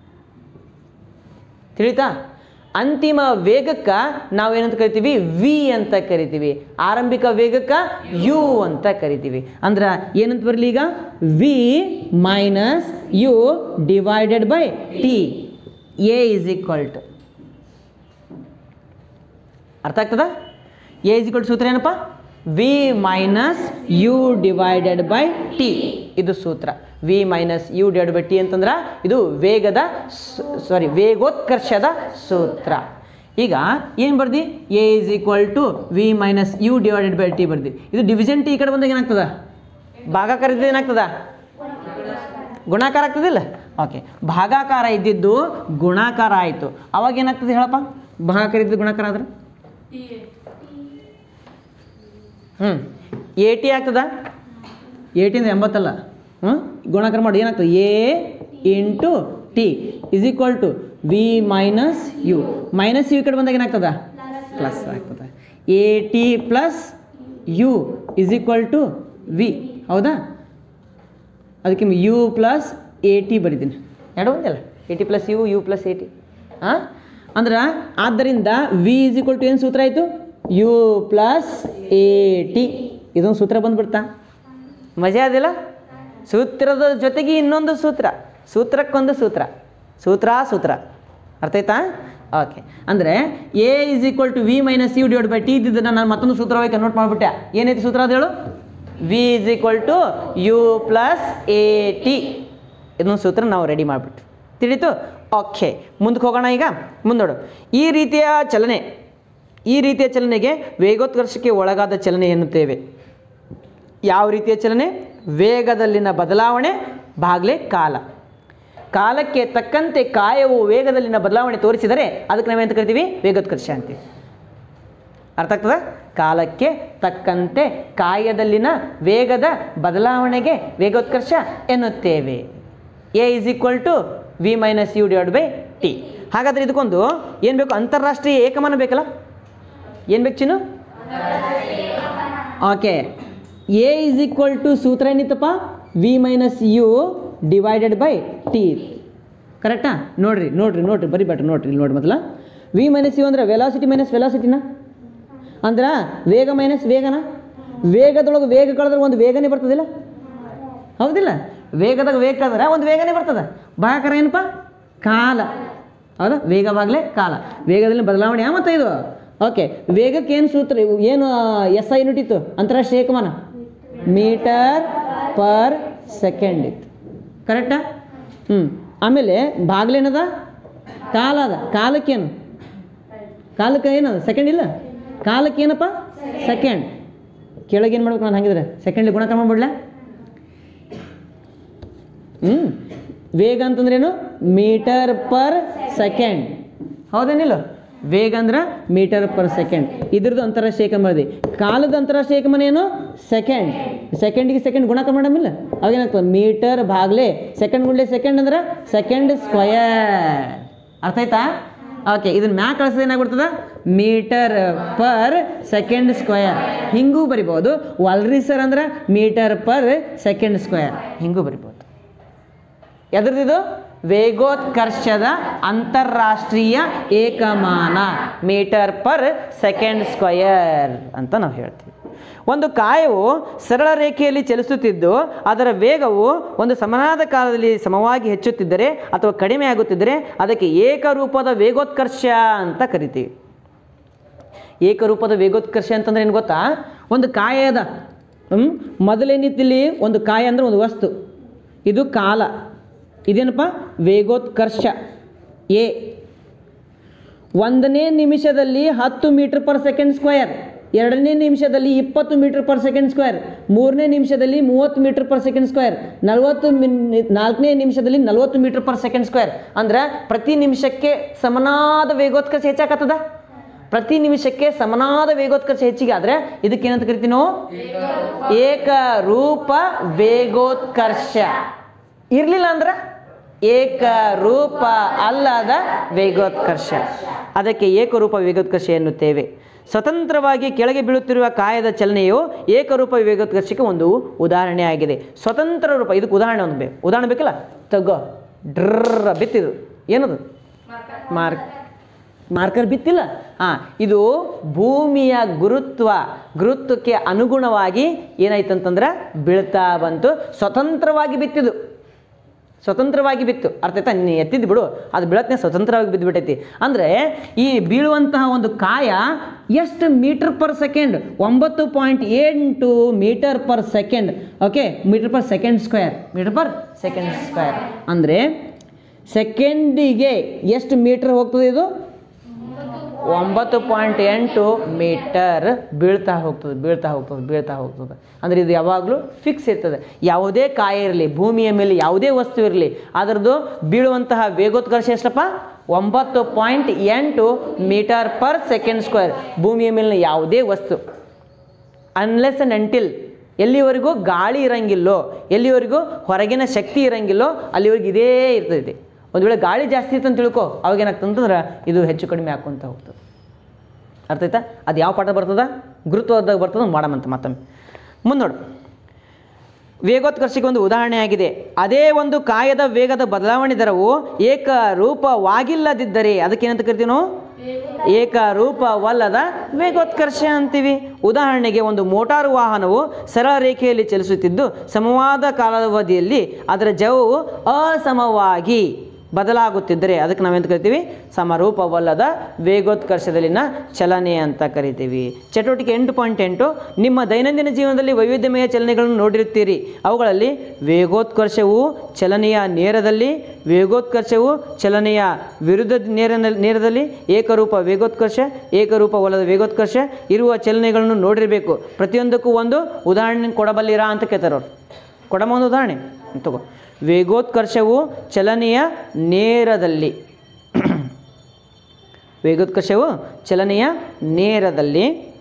ತಿಳಿತಾ ಅಂತಿಮ ವೇಗಕ್ಕೆ ನಾವೇನಂತ ಕರಿತೀವಿ ವಿ ಅಂತ ಕರಿತೀವಿ ಆರಂಭಿಕ ವೇಗಕ್ಕೆ ಯು ಅಂತ ಕರಿತೀವಿ ಅಂದ್ರೆ ಏನಂತ ಬರಲಿ ಈಗ V minus U divided by T A is equal to ಅರ್ಥ ಆಗ್ತದ ಎ ಇಸ್ ಈಕ್ವಲ್ ಸೂತ್ರ ಏನಪ್ಪ V minus U divided by T ಇದು ಸೂತ್ರ V minus U divide by T ಅಂತಂದ್ರೆ ಇದು ವೇಗದ ಸಾರಿ ವೇಗೋತ್ಕರ್ಷದ ಸೂತ್ರ ಈಗ ಏನು ಬರ್ದಿ A is equal to V minus U divided by T ಬರ್ದಿ ಇದು ಡಿವಿಷನ್ ಟಿ ಈ ಕಡೆ ಬಂದಾಗ ಏನಾಗ್ತದ ಭಾಗಾಕಾರ ಇದ್ದಿದ್ದು ಏನಾಗ್ತದ ಗುಣಾಕಾರ ಆಗ್ತದಿಲ್ಲ ಓಕೆ ಭಾಗಾಕಾರ ಇದ್ದಿದ್ದು ಗುಣಾಕಾರ ಆಯಿತು ಅವಾಗ ಏನಾಗ್ತದೆ ಹೇಳಪ್ಪ ಭಾಗಾಕಾರ ಇದ್ದು ಗುಣಾಕಾರ ಆದ್ರೆ ಹ್ಞೂ ಎ ಟಿ ಆಗ್ತದ ಏಟಿಂದ ಎಂಬತ್ತಲ್ಲ ಹ್ಞೂ ಗುಣಾಕಾರ ಮಾಡಿ ಏನಾಗ್ತದೆ A into T is equal to V minus U minus U ಈ ಕಡೆ ಬಂದಾಗ ಏನಾಗ್ತದ ಪ್ಲಸ್ ಆಗ್ತದೆ A T plus U is equal to V ಹೌದಾ ಅದಕ್ಕೆ ಯು ಪ್ಲಸ್ ಎ ಟಿ ಬರೀತೀನಿ ಎರಡು ಒಂದಲ್ಲ A T plus U U plus A T ಹಾಂ ಅಂದ್ರೆ ಆದ್ದರಿಂದ ವಿ ಇಸ್ ಈಕ್ವಲ್ ಟು ಏನು ಸೂತ್ರ ಆಯಿತು ಯು ಪ್ಲಸ್ ಎ ಟಿ ಇದೊಂದು ಸೂತ್ರ ಬಂದ್ಬಿಡ್ತಾ ಮಜಾ ಅದಿಲ್ಲ ಸೂತ್ರದ ಜೊತೆಗೆ ಇನ್ನೊಂದು ಸೂತ್ರ ಸೂತ್ರಕ್ಕೊಂದು ಸೂತ್ರ ಸೂತ್ರ ಸೂತ್ರ ಅರ್ಥ ಆಯ್ತಾ ಓಕೆ ಅಂದರೆ A is equal to V minus U divide by T ಇದ್ದಿದ್ದನ್ನು ನಾನು ಮತ್ತೊಂದು ಸೂತ್ರವಾಗಿ ಕನ್ವರ್ಟ್ ಮಾಡಿಬಿಟ್ಟೆ ಏನೈತಿ ಸೂತ್ರ ಅದು ಹೇಳು V is equal to U plus A T ಇದೊಂದು ಸೂತ್ರ ನಾವು ರೆಡಿ ಮಾಡಿಬಿಟ್ಟು ತಿಳಿತು ಓಕೆ ಮುಂದಕ್ಕೆ ಹೋಗೋಣ ಈಗ ಮುಂದೋಡು ಈ ರೀತಿಯ ಚಲನೆ ಈ ರೀತಿಯ ಚಲನೆಗೆ ವೇಗೋತ್ಕರ್ಷಕ್ಕೆ ಒಳಗಾದ ಚಲನೆ ಎನ್ನುತ್ತೇವೆ ಯಾವ ರೀತಿಯ ಚಲನೆ ವೇಗದಲ್ಲಿನ ಬದಲಾವಣೆ ಬಾಗ್ಲೆ ಕಾಲ ಕಾಲಕ್ಕೆ ತಕ್ಕಂತೆ ಕಾಯವು ವೇಗದಲ್ಲಿನ ಬದಲಾವಣೆ ತೋರಿಸಿದರೆ ಅದಕ್ಕೆ ನಾವೇಂತ ಕರಿತೀವಿ ವೇಗೋತ್ಕರ್ಷ ಅಂತೀವಿ ಅರ್ಥ ಆಗ್ತದ ಕಾಲಕ್ಕೆ ತಕ್ಕಂತೆ ಕಾಯದಲ್ಲಿನ ವೇಗದ ಬದಲಾವಣೆಗೆ ವೇಗೋತ್ಕರ್ಷ ಎನ್ನುತ್ತೇವೆ A is equal to V minus U divide by T ಹಾಗಾದರೆ ಇದಕ್ಕೊಂದು ಏನು ಬೇಕು ಅಂತಾರಾಷ್ಟ್ರೀಯ ಏಕಮಾನ ಬೇಕಲ್ಲ ಏನು ಬೇಕು ಚಿನ್ನು okay A is equal to ಸೂತ್ರ ಏನಿತ್ತಪ್ಪ V minus U divided by T ಕರೆಕ್ಟಾ ನೋಡ್ರಿ ನೋಡ್ರಿ ನೋಡ್ರಿ ಬರಿ ಬೇಟ್ರಿ ನೋಡ್ರಿ ಇಲ್ಲಿ ನೋಡಿ ಮೊದಲ ವಿ ಮೈನಸ್ ಯು ಅಂದ್ರೆ ವೆಲಾಸಿಟಿ ಮೈನಸ್ ವೆಲಾಸಿಟಿನ ಅಂದ್ರೆ ವೇಗ ಮೈನಸ್ ವೇಗನ ವೇಗದೊಳಗೆ ವೇಗ ಕಳೆದ್ರೆ ಒಂದು ವೇಗನೇ ಬರ್ತದಿಲ್ಲ ಹೌದಿಲ್ಲ ವೇಗದಾಗ ವೇಗ ಕಳೆದ್ರೆ ಒಂದು ವೇಗನೇ ಬರ್ತದೆ ಭಾಗಕರ ಏನಪ್ಪ ಕಾಲ ಹೌದಾ ವೇಗವಾಗಲೇ ಕಾಲ ವೇಗದಲ್ಲಿ ಬದಲಾವಣೆ ಮತ್ತು ಇದು ಓಕೆ ವೇಗಕ್ಕೆ ಏನು ಸೂತ್ರ ಇವು ಏನು ಎಸ್ ಐ ಯೂನಿಟ್ ಇತ್ತು ಅಂತಾರಾಷ್ಟ್ರೀಯ ಏಕಮಾನ ಮೀಟರ್ ಪರ್ ಸೆಕೆಂಡ್ ಇತ್ತು ಕರೆಕ್ಟಾ ಹ್ಞೂ ಆಮೇಲೆ ಬಾಗ್ಲೇನದ ಕಾಲ ಅದ ಕಾಲಕ್ಕೇನು ಕಾಲಕ್ಕೆ ಏನದ ಸೆಕೆಂಡ್ ಇಲ್ಲ ಕಾಲಕ್ಕೆ ಏನಪ್ಪ ಸೆಕೆಂಡ್ ಕೆಳಗೆ ಏನು ಮಾಡ್ಬೇಕು ನಾನು ಹಂಗಿದ್ರೆ ಸೆಕೆಂಡ್ ಗುಣಕ್ರಮ ಮಾಡ್ಬಿಡ್ಲಾ ಹ್ಞೂ ವೇಗ ಅಂತಂದ್ರೇನು ಮೀಟರ್ ಪರ್ ಸೆಕೆಂಡ್ ಹೌದೇನಿಲ್ಲ ವೇಗ ಅಂದ್ರೆ ಮೀಟರ್ ಪರ್ ಸೆಕೆಂಡ್ ಇದ್ರದ್ದು ಅಂತಾರಾಷ್ಟ್ರೀಯ ಏಕಮಾನ ಇದೆ ಕಾಲದ ಅಂತಾರಾಷ್ಟ್ರೀಯ ಏಕಮಾನ ಏನು ಸೆಕೆಂಡ್ ಸೆಕೆಂಡಿಗೆ ಸೆಕೆಂಡ್ ಗುಣಕ ಮಾಡಮಿಲ್ಲ ಅವಾಗೇನಾಗ್ತದೆ ಮೀಟರ್ ಭಾಗ್ಲೆ ಸೆಕೆಂಡ್ ಗುಂಡ್ಲೆ ಸೆಕೆಂಡ್ ಅಂದ್ರೆ ಸೆಕೆಂಡ್ ಸ್ಕ್ವಯರ್ ಅರ್ಥ ಆಯ್ತಾ ಓಕೆ ಇದನ್ನ ಮ್ಯಾಕ್ ಕಳಿಸಿದ್ರೆ ಏನಾಗ್ಬಿಡ್ತದ ಮೀಟರ್ ಪರ್ ಸೆಕೆಂಡ್ ಸ್ಕ್ವಯರ್ ಹಿಂಗೂ ಬರಿಬೋದು ವಲ್ರಿಸರ್ ಅಂದ್ರೆ ಮೀಟರ್ ಪರ್ ಸೆಕೆಂಡ್ ಸ್ಕ್ವಯರ್ ಹಿಂಗೂ ಬರಿಬೋದು ಎದ್ರದ್ದು ವೇಗೋತ್ಕರ್ಷದ ಅಂತಾರಾಷ್ಟ್ರೀಯ ಏಕಮಾನ ಮೀಟರ್ ಪರ್ ಸೆಕೆಂಡ್ ಸ್ಕ್ವಯರ್ ಅಂತ ನಾವು ಹೇಳ್ತೀವಿ ಒಂದು ಕಾಯವು ಸರಳ ರೇಖೆಯಲ್ಲಿ ಚಲಿಸುತ್ತಿದ್ದು ಅದರ ವೇಗವು ಒಂದು ಸಮನಾದ ಕಾಲದಲ್ಲಿ ಸಮವಾಗಿ ಹೆಚ್ಚುತ್ತಿದ್ದರೆ ಅಥವಾ ಕಡಿಮೆ ಆಗುತ್ತಿದ್ದರೆ ಅದಕ್ಕೆ ಏಕರೂಪದ ವೇಗೋತ್ಕರ್ಷ ಅಂತ ಕರಿತೀವಿ ಏಕರೂಪದ ವೇಗೋತ್ಕರ್ಷ ಅಂತಂದ್ರೆ ಏನು ಗೊತ್ತಾ ಒಂದು ಕಾಯ ಅದ ಹ್ಮ್? ಮೊದಲೇನಿತ್ತಿಲ್ಲಿ ಒಂದು ಕಾಯ ಅಂದ್ರೆ ಒಂದು ವಸ್ತು ಇದು ಕಾಲ ಇದೇನಪ್ಪ ವೇಗೋತ್ಕರ್ಷ ಎ ಒಂದನೇ ನಿಮಿಷದಲ್ಲಿ ಹತ್ತು ಮೀಟರ್ ಪರ್ ಸೆಕೆಂಡ್ ಸ್ಕ್ವೇರ್ ಎರಡನೇ ನಿಮಿಷದಲ್ಲಿ ಇಪ್ಪತ್ತು ಮೀಟರ್ ಪರ್ ಸೆಕೆಂಡ್ ಸ್ಕ್ವೇರ್ ಮೂರನೇ ನಿಮಿಷದಲ್ಲಿ ಮೂವತ್ತು ಮೀಟರ್ ಪರ್ ಸೆಕೆಂಡ್ ಸ್ಕ್ವೇರ್ ನಲವತ್ತು ಮಿನ್ ನಾಲ್ಕನೇ ನಿಮಿಷದಲ್ಲಿ ನಲವತ್ತು ಮೀಟರ್ ಪರ್ ಸೆಕೆಂಡ್ ಸ್ಕ್ವೇರ್ ಅಂದ್ರೆ ಪ್ರತಿ ನಿಮಿಷಕ್ಕೆ ಸಮನಾದ ವೇಗೋತ್ಕರ್ಷ ಹೆಚ್ಚಾಕತ್ತದ ಪ್ರತಿ ನಿಮಿಷಕ್ಕೆ ಸಮನಾದ ವೇಗೋತ್ಕರ್ಷ ಹೆಚ್ಚಿಗೆ ಆದರೆ ಇದಕ್ಕೇನಂತ ಕರಿತೀವಿ ನಾವು ಏಕರೂಪ ವೇಗೋತ್ಕರ್ಷ ಇರಲಿಲ್ಲ ಅಂದ್ರೆ ಏಕರೂಪ ಅಲ್ಲದ ವೇಗೋತ್ಕರ್ಷ ಅದಕ್ಕೆ ಏಕರೂಪ ವೇಗೋತ್ಕರ್ಷ ಎನ್ನುತ್ತೇವೆ ಸ್ವತಂತ್ರವಾಗಿ ಕೆಳಗೆ ಬೀಳುತ್ತಿರುವ ಕಾಯದ ಚಲನೆಯು ಏಕರೂಪ ವೇಗೋತ್ಕರ್ಷಕ್ಕೆ ಒಂದು ಉದಾಹರಣೆ ಆಗಿದೆ ಸ್ವತಂತ್ರ ರೂಪ ಇದಕ್ಕೆ ಉದಾಹರಣೆ ಒಂದು ಬೇಕು ಉದಾಹರಣೆ ಬೇಕಲ್ಲ ತಗೋ ಡ್ರ ಬಿತ್ತಿದು ಏನದು ಮಾರ್ಕ್ ಮಾರ್ಕರ್ ಬಿತ್ತಿಲ್ಲ ಹಾಂ ಇದು ಭೂಮಿಯ ಗುರುತ್ವ ಗುರುತ್ವಕ್ಕೆ ಅನುಗುಣವಾಗಿ ಏನಾಯ್ತಂತಂದ್ರೆ ಬೀಳ್ತಾ ಬಂತು ಸ್ವತಂತ್ರವಾಗಿ ಬಿತ್ತಿದು ಸ್ವತಂತ್ರವಾಗಿ ಬಿತ್ತು ಅರ್ಥ ಆಯ್ತಾ ನೀ ಎತ್ತಿದ್ದು ಬಿಡು ಅದು ಬೀಳತ್ನೆ ಸ್ವತಂತ್ರವಾಗಿ ಬಿದ್ದುಬಿಟ್ಟೈತಿ ಅಂದರೆ ಈ ಬೀಳುವಂತಹ ಒಂದು ಕಾಯ ಎಷ್ಟು ಮೀಟರ್ ಪರ್ ಸೆಕೆಂಡ್ ಒಂಬತ್ತು ಪಾಯಿಂಟ್ ಎಂಟು metre per second okay metre per second square metre per second square ಅಂದರೆ ಸೆಕೆಂಡಿಗೆ ಎಷ್ಟು ಮೀಟರ್ ಹೋಗ್ತದೆ ಇದು ಒಂಬತ್ತು ಪಾಯಿಂಟ್ ಎಂಟು ಮೀಟರ್ ಬೀಳ್ತಾ ಹೋಗ್ತದೆ ಬೀಳ್ತಾ ಹೋಗ್ತದೆ ಬೀಳ್ತಾ ಹೋಗ್ತದೆ ಅಂದರೆ ಇದು ಯಾವಾಗಲೂ ಫಿಕ್ಸ್ ಇರ್ತದೆ ಯಾವುದೇ ಕಾಯ ಇರಲಿ ಭೂಮಿಯ ಮೇಲೆ ಯಾವುದೇ ವಸ್ತು ಇರಲಿ ಅದರದ್ದು ಬೀಳುವಂತಹ ವೇಗೋತ್ಕರ್ಷ ಎಷ್ಟಪ್ಪ ಒಂಬತ್ತು ಪಾಯಿಂಟ್ ಎಂಟು ಮೀಟರ್ ಪರ್ ಸೆಕೆಂಡ್ ಸ್ಕ್ವೇರ್ ಭೂಮಿಯ ಮೇಲಿನ ಯಾವುದೇ ವಸ್ತು ಅನ್ಲೆಸ್ ಅಂಡ್ ಅಂಟಿಲ್ ಎಲ್ಲಿವರೆಗೂ ಗಾಳಿ ಇರಂಗಿಲ್ಲೋ ಎಲ್ಲಿವರೆಗೂ ಹೊರಗಿನ ಶಕ್ತಿ ಇರಂಗಿಲ್ಲೋ ಅಲ್ಲಿವರೆಗೂ ಇದೇ ಇರ್ತೈತಿ ಒಂದು ವೇಳೆ ಗಾಳಿ ಜಾಸ್ತಿ ಇತ್ತು ಅಂತ ತಿಳ್ಕೊ ಅವಾಗ ಏನಾಗ್ತಂತಂದ್ರೆ ಇದು ಹೆಚ್ಚು ಕಡಿಮೆ ಹಾಕ್ಕೊಂತ ಹೋಗ್ತದೆ ಅರ್ಥ ಆಯ್ತಾ ಅದು ಯಾವ ಪಾಠ ಬರ್ತದ ಗುರುತ್ವದಾಗ ಬರ್ತದ ಮಾಡಮಂತ ಮತ್ತೊಮ್ಮೆ ಮುಂದೆ ನೋಡು ವೇಗೋತ್ಕರ್ಷಕ್ಕೆ ಒಂದು ಉದಾಹರಣೆಯಾಗಿದೆ ಅದೇ ಒಂದು ಕಾಯದ ವೇಗದ ಬದಲಾವಣೆ ದರವು ಏಕರೂಪವಾಗಿಲ್ಲದಿದ್ದರೆ ಅದಕ್ಕೇನಂತ ಕರಿತೀವಿ ನಾವು ಏಕರೂಪವಲ್ಲದ ವೇಗೋತ್ಕರ್ಷ ಅಂತೀವಿ ಉದಾಹರಣೆಗೆ ಒಂದು ಮೋಟಾರು ವಾಹನವು ಸರಳ ರೇಖೆಯಲ್ಲಿ ಚಲಿಸುತ್ತಿದ್ದು ಸಮವಾದ ಕಾಲಾವಧಿಯಲ್ಲಿ ಅದರ ಜವವು ಅಸಮವಾಗಿ ಬದಲಾಗುತ್ತಿದ್ದರೆ ಅದಕ್ಕೆ ನಾವೆಂತ ಕರಿತೀವಿ ಸಮರೂಪವಲ್ಲದ ವೇಗೋತ್ಕರ್ಷದಲ್ಲಿನ ಚಲನೆ ಅಂತ ಕರಿತೀವಿ ಚಟುವಟಿಕೆ ಎಂಟು ಪಾಯಿಂಟ್ ಎಂಟು ನಿಮ್ಮ ದೈನಂದಿನ ಜೀವನದಲ್ಲಿ ವೈವಿಧ್ಯಮಯ ಚಲನೆಗಳನ್ನು ನೋಡಿರುತ್ತೀರಿ ಅವುಗಳಲ್ಲಿ ವೇಗೋತ್ಕರ್ಷವು ಚಲನೆಯ ನೇರದಲ್ಲಿ ವೇಗೋತ್ಕರ್ಷವು ಚಲನೆಯ ವಿರುದ್ಧ ನೇರ ನೇರದಲ್ಲಿ ಏಕರೂಪ ವೇಗೋತ್ಕರ್ಷ ಏಕರೂಪವಲ್ಲದ ವೇಗೋತ್ಕರ್ಷ ಇರುವ ಚಲನೆಗಳನ್ನು ನೋಡಿರಬೇಕು ಪ್ರತಿಯೊಂದಕ್ಕೂ ಒಂದು ಉದಾಹರಣೆ ಕೊಡಬಲ್ಲಿರಾ ಅಂತ ಕೇಳ್ತಾರೆ ಅವ್ರು ಕೊಡಮ ಒಂದು ಉದಾಹರಣೆ ತಗೋ ವೇಗೋತ್ಕರ್ಷವು ಚಲನೆಯ ನೇರದಲ್ಲಿ ವೇಗೋತ್ಕರ್ಷವು ಚಲನೆಯ ನೇರದಲ್ಲಿ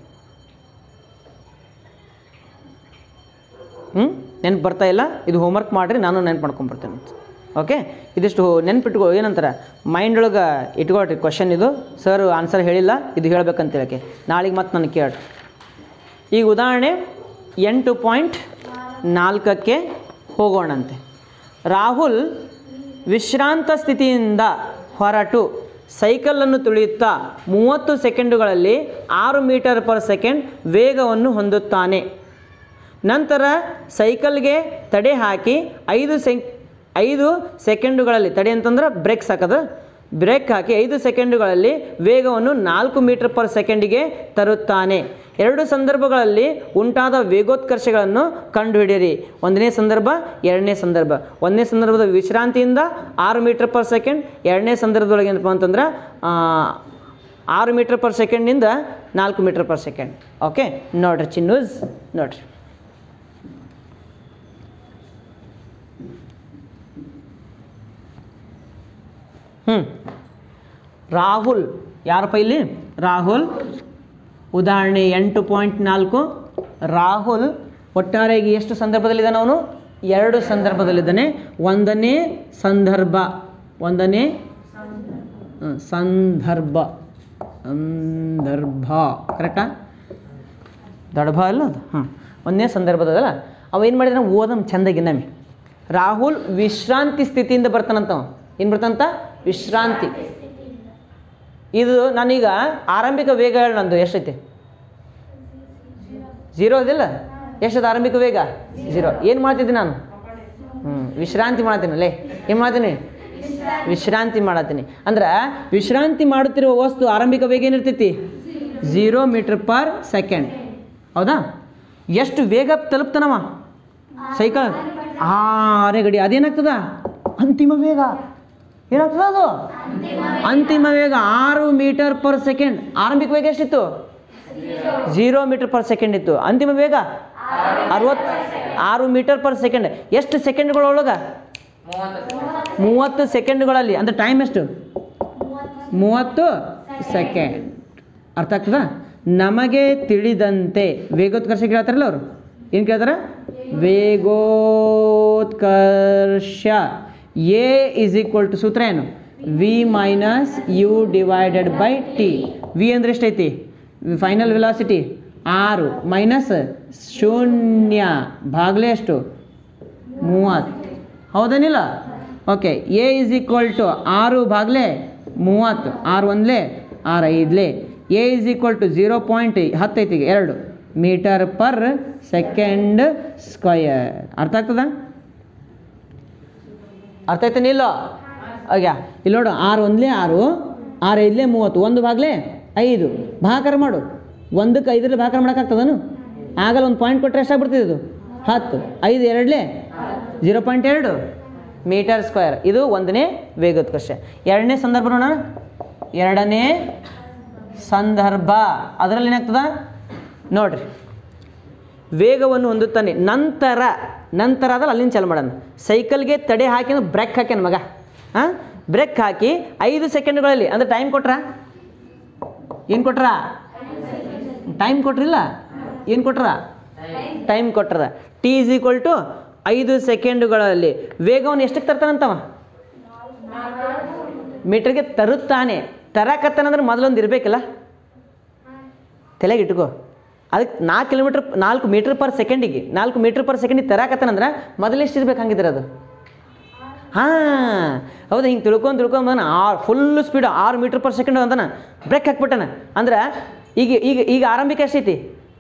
ಹ್ಞೂ ನೆನ್ಪು ಬರ್ತಾ ಇಲ್ಲ ಇದು ಹೋಮ್ವರ್ಕ್ ಮಾಡಿರಿ ನಾನು ನೆನ್ಪು ಮಾಡ್ಕೊಂಬರ್ತೇನೆ ಅಂತ ಓಕೆ ಇದಿಷ್ಟು ನೆನ್ಪಿಟ್ಕೊ ಏನಂತಾರೆ ಮೈಂಡ್ ಒಳಗೆ ಇಟ್ಕೊಳ್ರಿ ಕ್ವಶನ್ ಇದು ಸರ್ ಆನ್ಸರ್ ಹೇಳಿಲ್ಲ ಇದು ಹೇಳ್ಬೇಕಂತ ಹೇಳಕ್ಕೆ ನಾಳೆಗೆ ಮತ್ತೆ ನನಗೆ ಕೇಳ್ರಿ ಈಗ ಉದಾಹರಣೆ ಎಂಟು ಪಾಯಿಂಟ್ ನಾಲ್ಕಕ್ಕೆ ಹೋಗೋಣಂತೆ ರಾಹುಲ್ ವಿಶ್ರಾಂತ ಸ್ಥಿತಿಯಿಂದ ಹೊರಟು ಸೈಕಲನ್ನು ತುಳಿಯುತ್ತಾ ಮೂವತ್ತು ಸೆಕೆಂಡುಗಳಲ್ಲಿ ಆರು ಮೀಟರ್ ಪರ್ ಸೆಕೆಂಡ್ ವೇಗವನ್ನು ಹೊಂದುತ್ತಾನೆ ನಂತರ ಸೈಕಲ್ಗೆ ತಡೆ ಹಾಕಿ ಐದು ಸೆಕ್ ಐದು ಸೆಕೆಂಡುಗಳಲ್ಲಿ ತಡೆ ಅಂತಂದ್ರೆ ಬ್ರೇಕ್ಸ್ ಹಾಕೋದು ಬ್ರೇಕ್ ಹಾಕಿ ಐದು ಸೆಕೆಂಡುಗಳಲ್ಲಿ ವೇಗವನ್ನು ನಾಲ್ಕು ಮೀಟರ್ ಪರ್ ಸೆಕೆಂಡಿಗೆ ತರುತ್ತಾನೆ ಎರಡು ಸಂದರ್ಭಗಳಲ್ಲಿ ಉಂಟಾದ ವೇಗೋತ್ಕರ್ಷಗಳನ್ನು ಕಂಡುಹಿಡಿಯಿರಿ ಒಂದನೇ ಸಂದರ್ಭ ಎರಡನೇ ಸಂದರ್ಭ ಒಂದನೇ ಸಂದರ್ಭದ ವಿಶ್ರಾಂತಿಯಿಂದ ಆರು ಮೀಟರ್ ಪರ್ ಸೆಕೆಂಡ್ ಎರಡನೇ ಸಂದರ್ಭದೊಳಗೆ ಏನಪ್ಪ ಅಂತಂದ್ರೆ ಆ, ಆರು ಮೀಟರ್ ಪರ್ ಸೆಕೆಂಡ್ನಿಂದ ನಾಲ್ಕು ಮೀಟರ್ ಪರ್ ಸೆಕೆಂಡ್ ಓಕೆ ನೋಡ್ರಿ ಚಿನ್ನೂಸ್ ನೋಡ್ರಿ ಹ್ಞೂ ರಾಹುಲ್ ಯಾರಪ್ಪ ಇಲ್ಲಿ ರಾಹುಲ್ ಉದಾಹರಣೆ ಎಂಟು ಪಾಯಿಂಟ್ ನಾಲ್ಕು ರಾಹುಲ್ ಒಟ್ಟಾರೆಯಾಗಿ ಎಷ್ಟು ಸಂದರ್ಭದಲ್ಲಿದ್ದಾನೆ ಅವನು ಎರಡು ಸಂದರ್ಭದಲ್ಲಿದ್ದಾನೆ ಒಂದನೇ ಸಂದರ್ಭ ಒಂದನೇ ಹ, ಸಂದರ್ಭ ಸಂದರ್ಭ ಕರೆಕ್ಟಾ ದಡಭ ಅಲ್ಲ ಅದು ಹಾಂ ಒಂದನೇ ಸಂದರ್ಭದಲ್ಲ ಅವ ಏನು ಮಾಡಿದ್ರೆ ಓದಮ್ ಚಂದಾಗಿ ನಮ್ಮಿ ರಾಹುಲ್ ವಿಶ್ರಾಂತಿ ಸ್ಥಿತಿಯಿಂದ ಬರ್ತಾನಂತ ಅವ ಏನು ಬರ್ತಾನಂತ ವಿಶ್ರಾಂತಿ ಇದು ನಾನೀಗ ಆರಂಭಿಕ ವೇಗ ಹೇಳಿ ನಂದು ಎಷ್ಟೈತಿ ಜೀರೋ ಅದಿಲ್ಲ ಎಷ್ಟದ ಆರಂಭಿಕ ವೇಗ ಜೀರೋ ಏನು ಮಾಡ್ತಿದ್ದೆ ನಾನು ಹ್ಞೂ ವಿಶ್ರಾಂತಿ ಮಾಡ್ತೀನಿ ಅಲ್ಲೇ ಏನು ಮಾಡ್ತೀನಿ ವಿಶ್ರಾಂತಿ ಮಾಡತ್ತೀನಿ ಅಂದ್ರೆ ವಿಶ್ರಾಂತಿ ಮಾಡುತ್ತಿರುವ ವಸ್ತು ಆರಂಭಿಕ ವೇಗ ಏನಿರ್ತೈತಿ ಝೀರೋ ಮೀಟರ್ ಪರ್ ಸೆಕೆಂಡ್ ಹೌದಾ ಎಷ್ಟು ವೇಗ ತಲುಪ್ತಾನವ ಸೈಕಲ್ ಆರೇ ಗಡಿ ಅದೇನಾಗ್ತದ ಅಂತಿಮ ವೇಗ ಏನಾಗ್ತದ ಅದು ಅಂತಿಮ ವೇಗ ಆರು ಮೀಟರ್ ಪರ್ ಸೆಕೆಂಡ್ ಆರಂಭಿಕ ವೇಗ ಎಷ್ಟಿತ್ತು ಝೀರೋ ಮೀಟರ್ ಪರ್ ಸೆಕೆಂಡ್ ಇತ್ತು ಅಂತಿಮ ವೇಗ ಅರವತ್ತು ಆರು ಮೀಟರ್ ಪರ್ ಸೆಕೆಂಡ್ ಎಷ್ಟು ಸೆಕೆಂಡ್ಗಳೊಳಗೆ ಮೂವತ್ತು ಸೆಕೆಂಡ್ಗಳಲ್ಲಿ ಅಂದರೆ ಟೈಮ್ ಎಷ್ಟು ಮೂವತ್ತು ಸೆಕೆಂಡ್ ಅರ್ಥ ಆಗ್ತದ ನಮಗೆ ತಿಳಿದಂತೆ ವೇಗೋತ್ಕರ್ಷ ಕೇಳ್ತಾರಲ್ಲ ಅವರು ಏನು ಕೇಳ್ತಾರೆ ವೇಗೋತ್ಕರ್ಷ ಎ ಇಸ್ ಈಕ್ವಲ್ ಟು ಸೂತ್ರ ಏನು V minus U divided by T V ಅಂದ್ರೆ ಎಷ್ಟೈತಿ ಫೈನಲ್ ವೆಲಾಸಿಟಿ ಆರು ಮೈನಸ್ ಶೂನ್ಯ ಭಾಗಲೇ ಎಷ್ಟು ಮೂವತ್ತು ಹೌದೇನಿಲ್ಲ okay A is equal to ಆರು ಭಾಗಲೇ ಮೂವತ್ತು ಆರು ಒಂದ್ಲೇ ಆರು ಐದ್ಲೇ A is equal to zero point ಹತ್ತೈತಿಗೆ ಎರಡು ಮೀಟರ್ ಪರ್ ಸೆಕೆಂಡ್ ಸ್ಕ್ವಯರ್ ಅರ್ಥ ಆಗ್ತದ ಅರ್ಥ ಆಯ್ತಾನಿಲ್ಲ ಆಗ್ಯಾ ಇಲ್ಲಿ ನೋಡು ಆರು ಒಂದ್ಲೇ ಆರು ಆರು ಐದ್ಲೇ ಮೂವತ್ತು ಒಂದು ಭಾಗಲೇ ಐದು ಭಾಗಾಕಾರ ಮಾಡು ಒಂದಕ್ಕೆ ಐದರಲ್ಲಿ ಭಾಗಾಕಾರ ಮಾಡೋಕ್ಕಾಗ್ತದನು ಆಗಲ್ಲ ಒಂದು ಪಾಯಿಂಟ್ ಕೊಟ್ಟರೆ ಎಷ್ಟಾಗ್ಬಿಡ್ತದೆ ಇದು ಹತ್ತು ಐದು ಎರಡಲೇ ಜೀರೋ ಪಾಯಿಂಟ್ ಎರಡು ಮೀಟರ್ ಸ್ಕ್ವೇರ್ ಇದು ಒಂದನೇ ವೇಗೋತ್ಕರ್ಷ ಎರಡನೇ ಸಂದರ್ಭ ನೋಡೋಣ ಎರಡನೇ ಸಂದರ್ಭ ಅದರಲ್ಲಿ ಏನಾಗ್ತದ ನೋಡ್ರಿ ವೇಗವನ್ನು ಹೊಂದುತ್ತಾನೆ ನಂತರ ನಂತರ ಅದಲ್ಲ ಅಲ್ಲಿಂದ ಚಾಲು ಮಾಡೋಣ ಸೈಕಲ್ಗೆ ತಡೆ ಹಾಕಿ ಬ್ರೇಕ್ ಹಾಕ್ಯಾನ ಮಗ ಹಾಂ ಬ್ರೇಕ್ ಹಾಕಿ ಐದು ಸೆಕೆಂಡ್ಗಳಲ್ಲಿ ಅಂದ್ರೆ ಟೈಮ್ ಕೊಟ್ರ ಏನು ಕೊಟ್ರ ಟೈಮ್ ಕೊಟ್ರಿಲ್ಲ ಏನು ಕೊಟ್ರ ಟೈಮ್ ಕೊಟ್ರದ ಟಿ ಇಸ್ ಈಕ್ವಲ್ ಟು ಐದು ಸೆಕೆಂಡುಗಳಲ್ಲಿ ವೇಗವನ್ನು ಎಷ್ಟಕ್ಕೆ ತರ್ತಾನಂತವ ಮೀಟರ್ಗೆ ತರುತ್ತಾನೆ ತರಕತ್ತಾನಂದ್ರೆ ಮೊದಲೊಂದು ಇರಬೇಕಲ್ಲ ತಲೆಗೆ ಇಟ್ಕೋ ಅದಕ್ಕೆ ನಾಲ್ಕು ಕಿಲೋಮೀಟ್ರ್ ನಾಲ್ಕು ಮೀಟ್ರ್ ಪರ್ ಸೆಕೆಂಡಿಗೆ ನಾಲ್ಕು ಮೀಟ್ರ್ ಪರ್ ಸೆಕೆಂಡಿಗೆ ತರಾಕತ್ತಾನಂದ್ರೆ ಮೊದಲು ಎಷ್ಟು ಇರ್ಬೇಕು ಹಂಗಿದ್ರೆ ಅದು ಹಾಂ ಹೌದಾ ಹಿಂಗೆ ತಿಳ್ಕೊಂಡು ತಿಳ್ಕೊಂಡು ಬಂದಾನ ಆರು ಫುಲ್ ಸ್ಪೀಡ್ ಆರು ಮೀಟ್ರ್ ಪರ್ ಸೆಕೆಂಡ್ ಅಂತಾನ ಬ್ರೇಕ್ ಹಾಕ್ಬಿಟ್ಟಾನ ಅಂದ್ರೆ ಈಗ ಈಗ ಈಗ ಆರಂಭಿಕ ಎಷ್ಟೈತಿ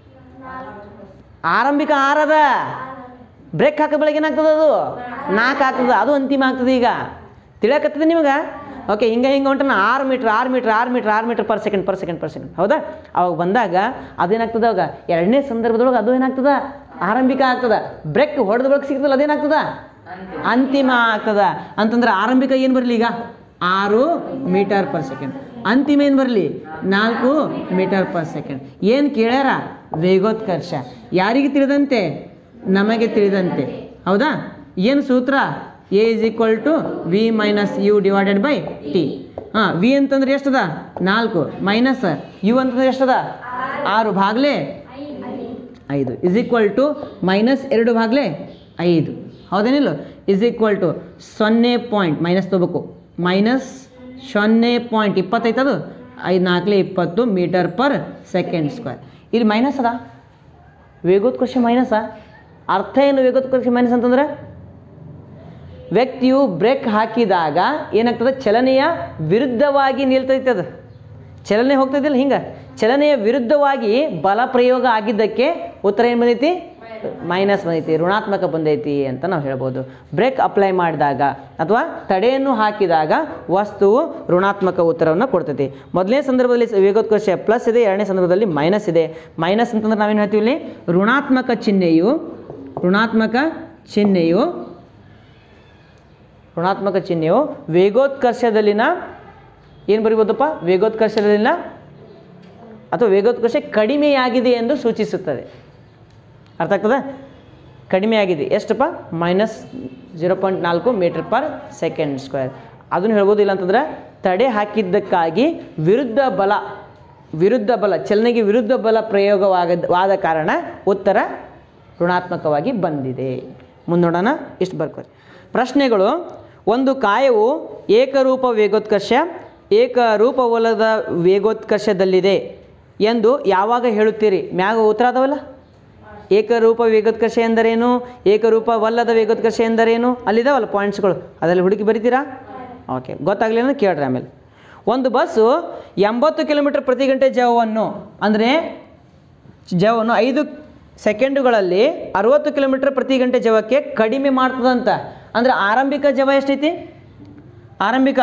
ಆರಂಭಿಕ ಆರದ ಬ್ರೇಕ್ ಹಾಕೋ ಬೆಳಗ್ಗೆ ಏನಾಗ್ತದೆ ಅದು ನಾಲ್ಕು ಆಗ್ತದೆ ಅದು ಅಂತಿಮ ಆಗ್ತದೆ ಈಗ ತಿಳಿಯಕತ್ತದೆ ನಿಮಗೆ ಓಕೆ ಹಿಂಗೆ ಹಿಂಗೆ ಹೊಂಟನ ಆರು ಮೀಟ್ರ್ ಆರು ಮೀಟ್ರ್ ಆರು ಮೀಟ್ರ್ ಆರು metre per second per second per second ಹೌದಾ ಅವಾಗ ಬಂದಾಗ ಅದೇನಾಗ್ತದೆ ಅವಾಗ ಎರಡನೇ ಸಂದರ್ಭದೊಳಗೆ ಅದು ಏನಾಗ್ತದ ಆರಂಭಿಕ ಆಗ್ತದ ಬ್ರೇಕ್ ಹೊಡೆದ ಬಳಿಕ ಸಿಗ್ತದಲ್ಲ ಅದೇನಾಗ್ತದ ಅಂತಿಮ ಆಗ್ತದ ಅಂತಂದ್ರೆ ಆರಂಭಿಕ ಏನು ಬರಲಿ ಈಗ ಆರು ಮೀಟರ್ ಪರ್ ಸೆಕೆಂಡ್ ಅಂತಿಮ ಏನು ಬರಲಿ ನಾಲ್ಕು ಮೀಟರ್ ಪರ್ ಸೆಕೆಂಡ್ ಏನು ಕೇಳ್ಯಾರ ವೇಗೋತ್ಕರ್ಷ ಯಾರಿಗೆ ತಿಳಿದಂತೆ ನಮಗೆ ತಿಳಿದಂತೆ ಹೌದಾ ಏನು ಸೂತ್ರ A is equal to V minus U divided by T ಹಾಂ ವಿ ಅಂತಂದ್ರೆ ಎಷ್ಟದ ನಾಲ್ಕು ಮೈನಸ್ ಯು ಅಂತಂದ್ರೆ ಎಷ್ಟದ ಆರು ಭಾಗಲೇ ಐದು ಇಸ್ ಈಕ್ವಲ್ ಟು ಮೈನಸ್ ಎರಡು ಭಾಗಲೇ ಐದು ಹೌದೇನಿಲ್ಲ ಇಸ್ ಈಕ್ವಲ್ ಟು ಸೊನ್ನೆ ಪಾಯಿಂಟ್ ಮೈನಸ್ ತೊಗೋಬೇಕು ಮೈನಸ್ ಸೊನ್ನೆ ಪಾಯಿಂಟ್ ಇಪ್ಪತ್ತೈತದು ಐದು ನಾಲ್ಕಲೇ ಇಪ್ಪತ್ತು ಮೀಟರ್ ಪರ್ ಸೆಕೆಂಡ್ ಸ್ಕ್ವೇರ್ ಇಲ್ಲಿ ಮೈನಸ್ ಅದ ವೇಗೋತ್ಕರ್ಷ ಮೈನಸ ಅರ್ಥ ಏನು ವೇಗೋತ್ಕರ್ಷ ಮೈನಸ್ ಅಂತಂದ್ರೆ ವ್ಯಕ್ತಿಯು ಬ್ರೇಕ್ ಹಾಕಿದಾಗ ಏನಾಗ್ತದೆ ಚಲನೆಯ ವಿರುದ್ಧವಾಗಿ ನಿಲ್ತೈತೆ ಅದು ಚಲನೆ ಹೋಗ್ತೈತಿಲ್ಲ ಹಿಂಗೆ ಚಲನೆಯ ವಿರುದ್ಧವಾಗಿ ಬಲ ಪ್ರಯೋಗ ಆಗಿದ್ದಕ್ಕೆ ಉತ್ತರ ಏನು ಬಂದೈತಿ ಮೈನಸ್ ಬಂದೈತಿ ಋಣಾತ್ಮಕ ಬಂದೈತಿ ಅಂತ ನಾವು ಹೇಳ್ಬೋದು ಬ್ರೇಕ್ ಅಪ್ಲೈ ಮಾಡಿದಾಗ ಅಥವಾ ತಡೆಯನ್ನು ಹಾಕಿದಾಗ ವಸ್ತುವು ಋಣಾತ್ಮಕ ಉತ್ತರವನ್ನು ಕೊಡ್ತೈತಿ ಮೊದಲನೇ ಸಂದರ್ಭದಲ್ಲಿ ವೇಗೋತ್ಕರ್ಷ ಪ್ಲಸ್ ಇದೆ ಎರಡನೇ ಸಂದರ್ಭದಲ್ಲಿ ಮೈನಸ್ ಇದೆ ಮೈನಸ್ ಅಂತಂದ್ರೆ ನಾವೇನು ಹೇಳ್ತೀವಿ ಇಲ್ಲಿ ಋಣಾತ್ಮಕ ಚಿಹ್ನೆಯು ಋಣಾತ್ಮಕ ಚಿಹ್ನೆಯು ಋಣಾತ್ಮಕ ಚಿಹ್ನೆಯು ವೇಗೋತ್ಕರ್ಷದಲ್ಲಿನ ಏನು ಬರಿಬೋದಪ್ಪ ವೇಗೋತ್ಕರ್ಷದಲ್ಲಿನ ಅಥವಾ ವೇಗೋತ್ಕರ್ಷ ಕಡಿಮೆಯಾಗಿದೆ ಎಂದು ಸೂಚಿಸುತ್ತದೆ ಅರ್ಥ ಆಗ್ತದ ಕಡಿಮೆಯಾಗಿದೆ ಎಷ್ಟಪ್ಪ ಮೈನಸ್ ಜೀರೋ ಪಾಯಿಂಟ್ ನಾಲ್ಕು ಮೀಟರ್ ಪರ್ ಸೆಕೆಂಡ್ ಸ್ಕ್ವೇರ್ ಅದನ್ನು ಹೇಳ್ಬೋದಿಲ್ಲ ಅಂತಂದ್ರೆ ತಡೆ ಹಾಕಿದ್ದಕ್ಕಾಗಿ ವಿರುದ್ಧ ಬಲ ವಿರುದ್ಧ ಬಲ ಚಲನೆಗೆ ವಿರುದ್ಧ ಬಲ ಪ್ರಯೋಗವಾಗದ ವಾದ ಕಾರಣ ಉತ್ತರ ಋಣಾತ್ಮಕವಾಗಿ ಬಂದಿದೆ ಮುಂದೋಡೋಣ ಇಷ್ಟು ಬರ್ಕೋರಿ ಪ್ರಶ್ನೆಗಳು ಒಂದು ಕಾಯವು ಏಕರೂಪ ವೇಗೋತ್ಕರ್ಷ ಏಕರೂಪವಲ್ಲದ ವೇಗೋತ್ಕರ್ಷದಲ್ಲಿದೆ ಎಂದು ಯಾವಾಗ ಹೇಳುತ್ತೀರಿ ಮ್ಯಾಗ ಉತ್ತರ ಅದಾವಲ್ಲ ಏಕರೂಪ ವೇಗೋತ್ಕರ್ಷ ಎಂದರೇನು ಏಕರೂಪವಲ್ಲದ ವೇಗೋತ್ಕರ್ಷ ಎಂದರೇನು ಅಲ್ಲಿದಾವಲ್ಲ ಪಾಯಿಂಟ್ಸ್ಗಳು ಅದರಲ್ಲಿ ಹುಡುಕಿ ಬರಿತೀರಾ ಓಕೆ ಗೊತ್ತಾಗಲಿಲ್ಲ ಕೇಳ್ರಿ ಆಮೇಲೆ ಒಂದು ಬಸ್ಸು ಎಂಬತ್ತು ಕಿಲೋಮೀಟರ್ ಪ್ರತಿ ಗಂಟೆ ಜವವನ್ನು ಅಂದರೆ ಜವವನ್ನು ಐದು ಸೆಕೆಂಡುಗಳಲ್ಲಿ ಅರುವತ್ತು ಕಿಲೋಮೀಟರ್ ಪ್ರತಿ ಗಂಟೆ ಜವಕ್ಕೆ ಕಡಿಮೆ ಮಾಡ್ತದಂತ ಅಂದರೆ ಆರಂಭಿಕ ಜವ ಎಷ್ಟೈತಿ ಆರಂಭಿಕ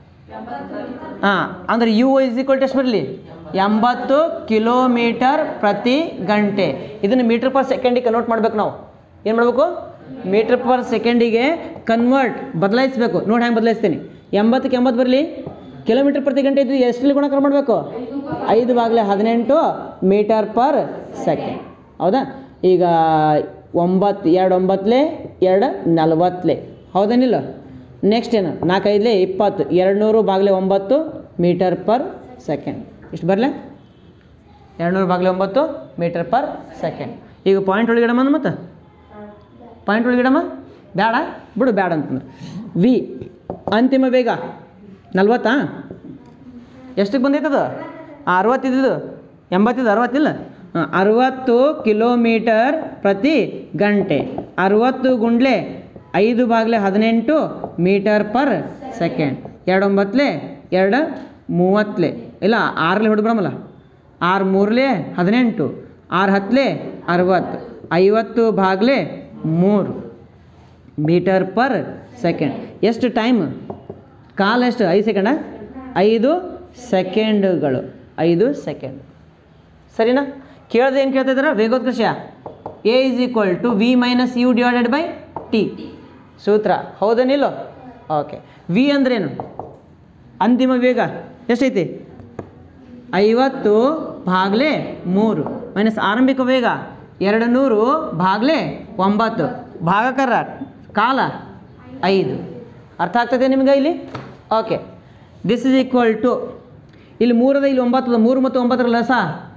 ಹಾಂ ಅಂದರೆ ಯು ಇಸ್ ಈಕ್ವಲ್ ಟು ಎಷ್ಟು ಬರಲಿ ಎಂಬತ್ತು ಕಿಲೋಮೀಟರ್ ಪ್ರತಿ ಗಂಟೆ ಇದನ್ನು ಮೀಟರ್ ಪರ್ ಸೆಕೆಂಡಿಗೆ ಕನ್ವರ್ಟ್ ಮಾಡ್ಬೇಕು ನಾವು ಏನು ಮಾಡಬೇಕು ಮೀಟರ್ ಪರ್ ಸೆಕೆಂಡಿಗೆ ಕನ್ವರ್ಟ್ ಬದಲಾಯಿಸಬೇಕು ನೋಡಿ ಹೆಂಗೆ ಬದಲಾಯಿಸ್ತೀನಿ ಎಂಬತ್ತಕ್ಕೆ ಎಂಬತ್ತು ಬರಲಿ ಕಿಲೋಮೀಟರ್ ಪ್ರತಿ ಗಂಟೆ ಇದು ಎಷ್ಟರಲ್ಲಿ ಗುಣಾಕಾರ ಮಾಡಬೇಕು ಐದು ಬಾಗಿಲೆ ಹದಿನೆಂಟು ಮೀಟರ್ ಪರ್ ಸೆಕೆಂಡ್ ಹೌದಾ ಈಗ ಒಂಬತ್ತು ಎರಡು ಒಂಬತ್ತಲೆ ಎರಡು ನಲ್ವತ್ತಲೆ ಹೌದೇನಿಲ್ಲ ನೆಕ್ಸ್ಟ್ ಏನು ನಾಲ್ಕೈದಲೆ ಇಪ್ಪತ್ತು ಎರಡು ನೂರು ಬಾಗಿಲೆ ಒಂಬತ್ತು ಮೀಟರ್ ಪರ್ ಸೆಕೆಂಡ್ ಇಷ್ಟು ಬರಲೆ ಎರಡು ನೂರು ಬಾಗಿಲೆ ಒಂಬತ್ತು ಮೀಟರ್ ಪರ್ ಸೆಕೆಂಡ್ ಈಗ ಪಾಯಿಂಟ್ ಒಳಗಿಡಮ್ಮ ಮತ್ತು ಪಾಯಿಂಟ್ ಒಳಗಿಡಮ್ಮ ಬೇಡ ಬಿಡು ಬೇಡ ಅಂತಂದ್ರೆ ವಿ ಅಂತಿಮ ವೇಗ ನಲ್ವತ್ತಾ ಎಷ್ಟಕ್ಕೆ ಬಂದೈತದು ಅರವತ್ತಿದ್ದು ಎಂಬತ್ತಿದ್ದು ಅರವತ್ತಿಲ್ಲ ಹಾಂ ಅರವತ್ತು ಕಿಲೋಮೀಟರ್ ಪ್ರತಿ ಗಂಟೆ ಅರವತ್ತು ಗುಂಡ್ಲೆ ಐದು ಬಾಗಿಲೆ ಹದಿನೆಂಟು ಮೀಟರ್ ಪರ್ ಸೆಕೆಂಡ್ ಎರಡು ಒಂಬತ್ತಲೆ ಎರಡು ಮೂವತ್ತಲೆ ಇಲ್ಲ ಆರಲೆ ಹೊಡ್ಬಿಡಮಲ್ಲ ಆರು ಮೂರಲೆ ಹದಿನೆಂಟು ಆರು ಹತ್ತಲೆ ಅರವತ್ತು ಐವತ್ತು ಬಾಗಿಲೆ ಮೂರು ಮೀಟರ್ ಪರ್ ಸೆಕೆಂಡ್ ಎಷ್ಟು ಟೈಮ್ ಕಾಲ ಎಷ್ಟು ಐದು ಸೆಕೆಂಡ ಐದು ಸೆಕೆಂಡುಗಳು ಐದು ಸೆಕೆಂಡ್ ಸರಿನಾ ಕೇಳ್ದೆ ಏನು ಕೇಳ್ತಾ ಇದ್ದೀರಾ ವೇಗೋತ್ಕರ್ಷ A is equal to V minus U divided by T ಸೂತ್ರ ಹೌದನಿಲ್ಲೋ ಓಕೆ ವಿ ಅಂದ್ರೇನು ಅಂತಿಮ ವೇಗ ಎಷ್ಟೈತಿ ಐವತ್ತು ಭಾಗಲೆ ಮೂರು ಮೈನಸ್ ಆರಂಭಿಕ ವೇಗ ಎರಡು ನೂರು ಭಾಗಲೆ ಒಂಬತ್ತು ಭಾಗಕರ ಕಾಲ ಐದು ಅರ್ಥ ಆಗ್ತದೆ ನಿಮಗೆ ಇಲ್ಲಿ okay this is equal to ಇಲ್ಲಿ ಮೂರದ ಇಲ್ಲಿ ಒಂಬತ್ತದ ಮೂರು ಮತ್ತು ಒಂಬತ್ತರ ಲಸ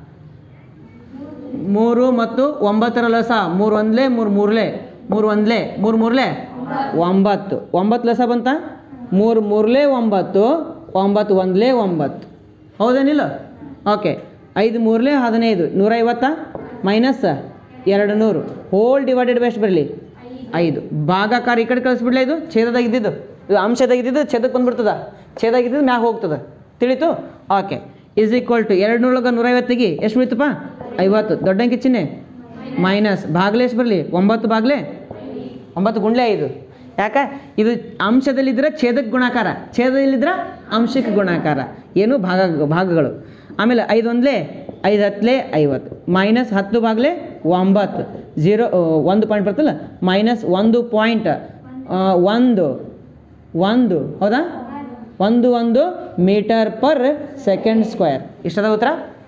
ಮೂರು ಮತ್ತು ಒಂಬತ್ತರ ಲಸ ಮೂರು ಒಂದ್ಲೆ ಮೂರು ಮೂರ್ಲೆ ಮೂರು ಒಂದ್ಲೆ ಮೂರು ಮೂರ್ಲೆ ಒಂಬತ್ತು ಒಂಬತ್ತು ಲಸ ಬಂತ ಮೂರು ಮೂರ್ಲೆ ಒಂಬತ್ತು ಒಂಬತ್ತು ಒಂದ್ಲೆ ಒಂಬತ್ತು ಹೌದೇನಿಲ್ಲ ಓಕೆ ಐದು ಮೂರ್ಲೆ ಹದಿನೈದು ನೂರೈವತ್ತ ಮೈನಸ್ ಎರಡು ನೂರು ಹೋಲ್ ಡಿವೈಡೆಡ್ ಬೈ ಎಷ್ಟು ಬರಲಿ ಐದು ಭಾಗಾಕಾರ ಈ ಕಡೆ ಕಳಿಸ್ಬಿಡ್ಲ ಇದು ಛೇದದಾಗ ಇದ್ದಿದ್ದು ಇದು ಅಂಶದಾಗ ಇದ್ದಿದ್ದು ಛೇದಕ್ಕೆ ಬಂದ್ಬಿಡ್ತದ ಛೇದಾಗ ಇದ್ದಿದ್ದು ಮ್ಯಾಗ ಹೋಗ್ತದ ತಿಳಿತು ಓಕೆ ಇಸ್ ಈಕ್ವಲ್ ಟು ಎರಡು ನೂರೊಳಗೆ ನೂರೈವತ್ತಿಗೆ ಎಷ್ಟು ಬೀಳ್ತಪ್ಪ ಐವತ್ತು ದೊಡ್ಡ ಅಂಕಿ ಚಿಹ್ನೆ ಮೈನಸ್ ಭಾಗಲೆ ಎಷ್ಟು ಬರಲಿ ಒಂಬತ್ತು ಭಾಗಲೆ ಒಂಬತ್ತು ಗುಂಡ್ಲೆ ಐದು ಯಾಕೆ ಇದು ಅಂಶದಲ್ಲಿದ್ದರೆ ಛೇದಕ್ಕೆ ಗುಣಾಕಾರ ಛೇದದಲ್ಲಿದ್ದರೆ ಅಂಶಕ್ಕೆ ಗುಣಾಕಾರ ಏನು ಭಾಗ ಭಾಗಗಳು ಆಮೇಲೆ ಐದು ಒಂದ್ಲೆ ಐದು ಹತ್ತಲೆ ಐವತ್ತು ಮೈನಸ್ ಹತ್ತು ಭಾಗಲೆ ಒಂಬತ್ತು ಜೀರೋ ಒಂದು ಪಾಯಿಂಟ್ ಬರ್ತಲ್ಲ ಮೈನಸ್ ಒಂದು ಪಾಯಿಂಟ್ ಒಂದು ಒಂದು ಹೌದಾ ಒಂದು ಒಂದು ಮೀಟರ್ ಪರ್ ಸೆಕೆಂಡ್ ಸ್ಕ್ವೇರ್ ಇಷ್ಟದ ಉತ್ತರ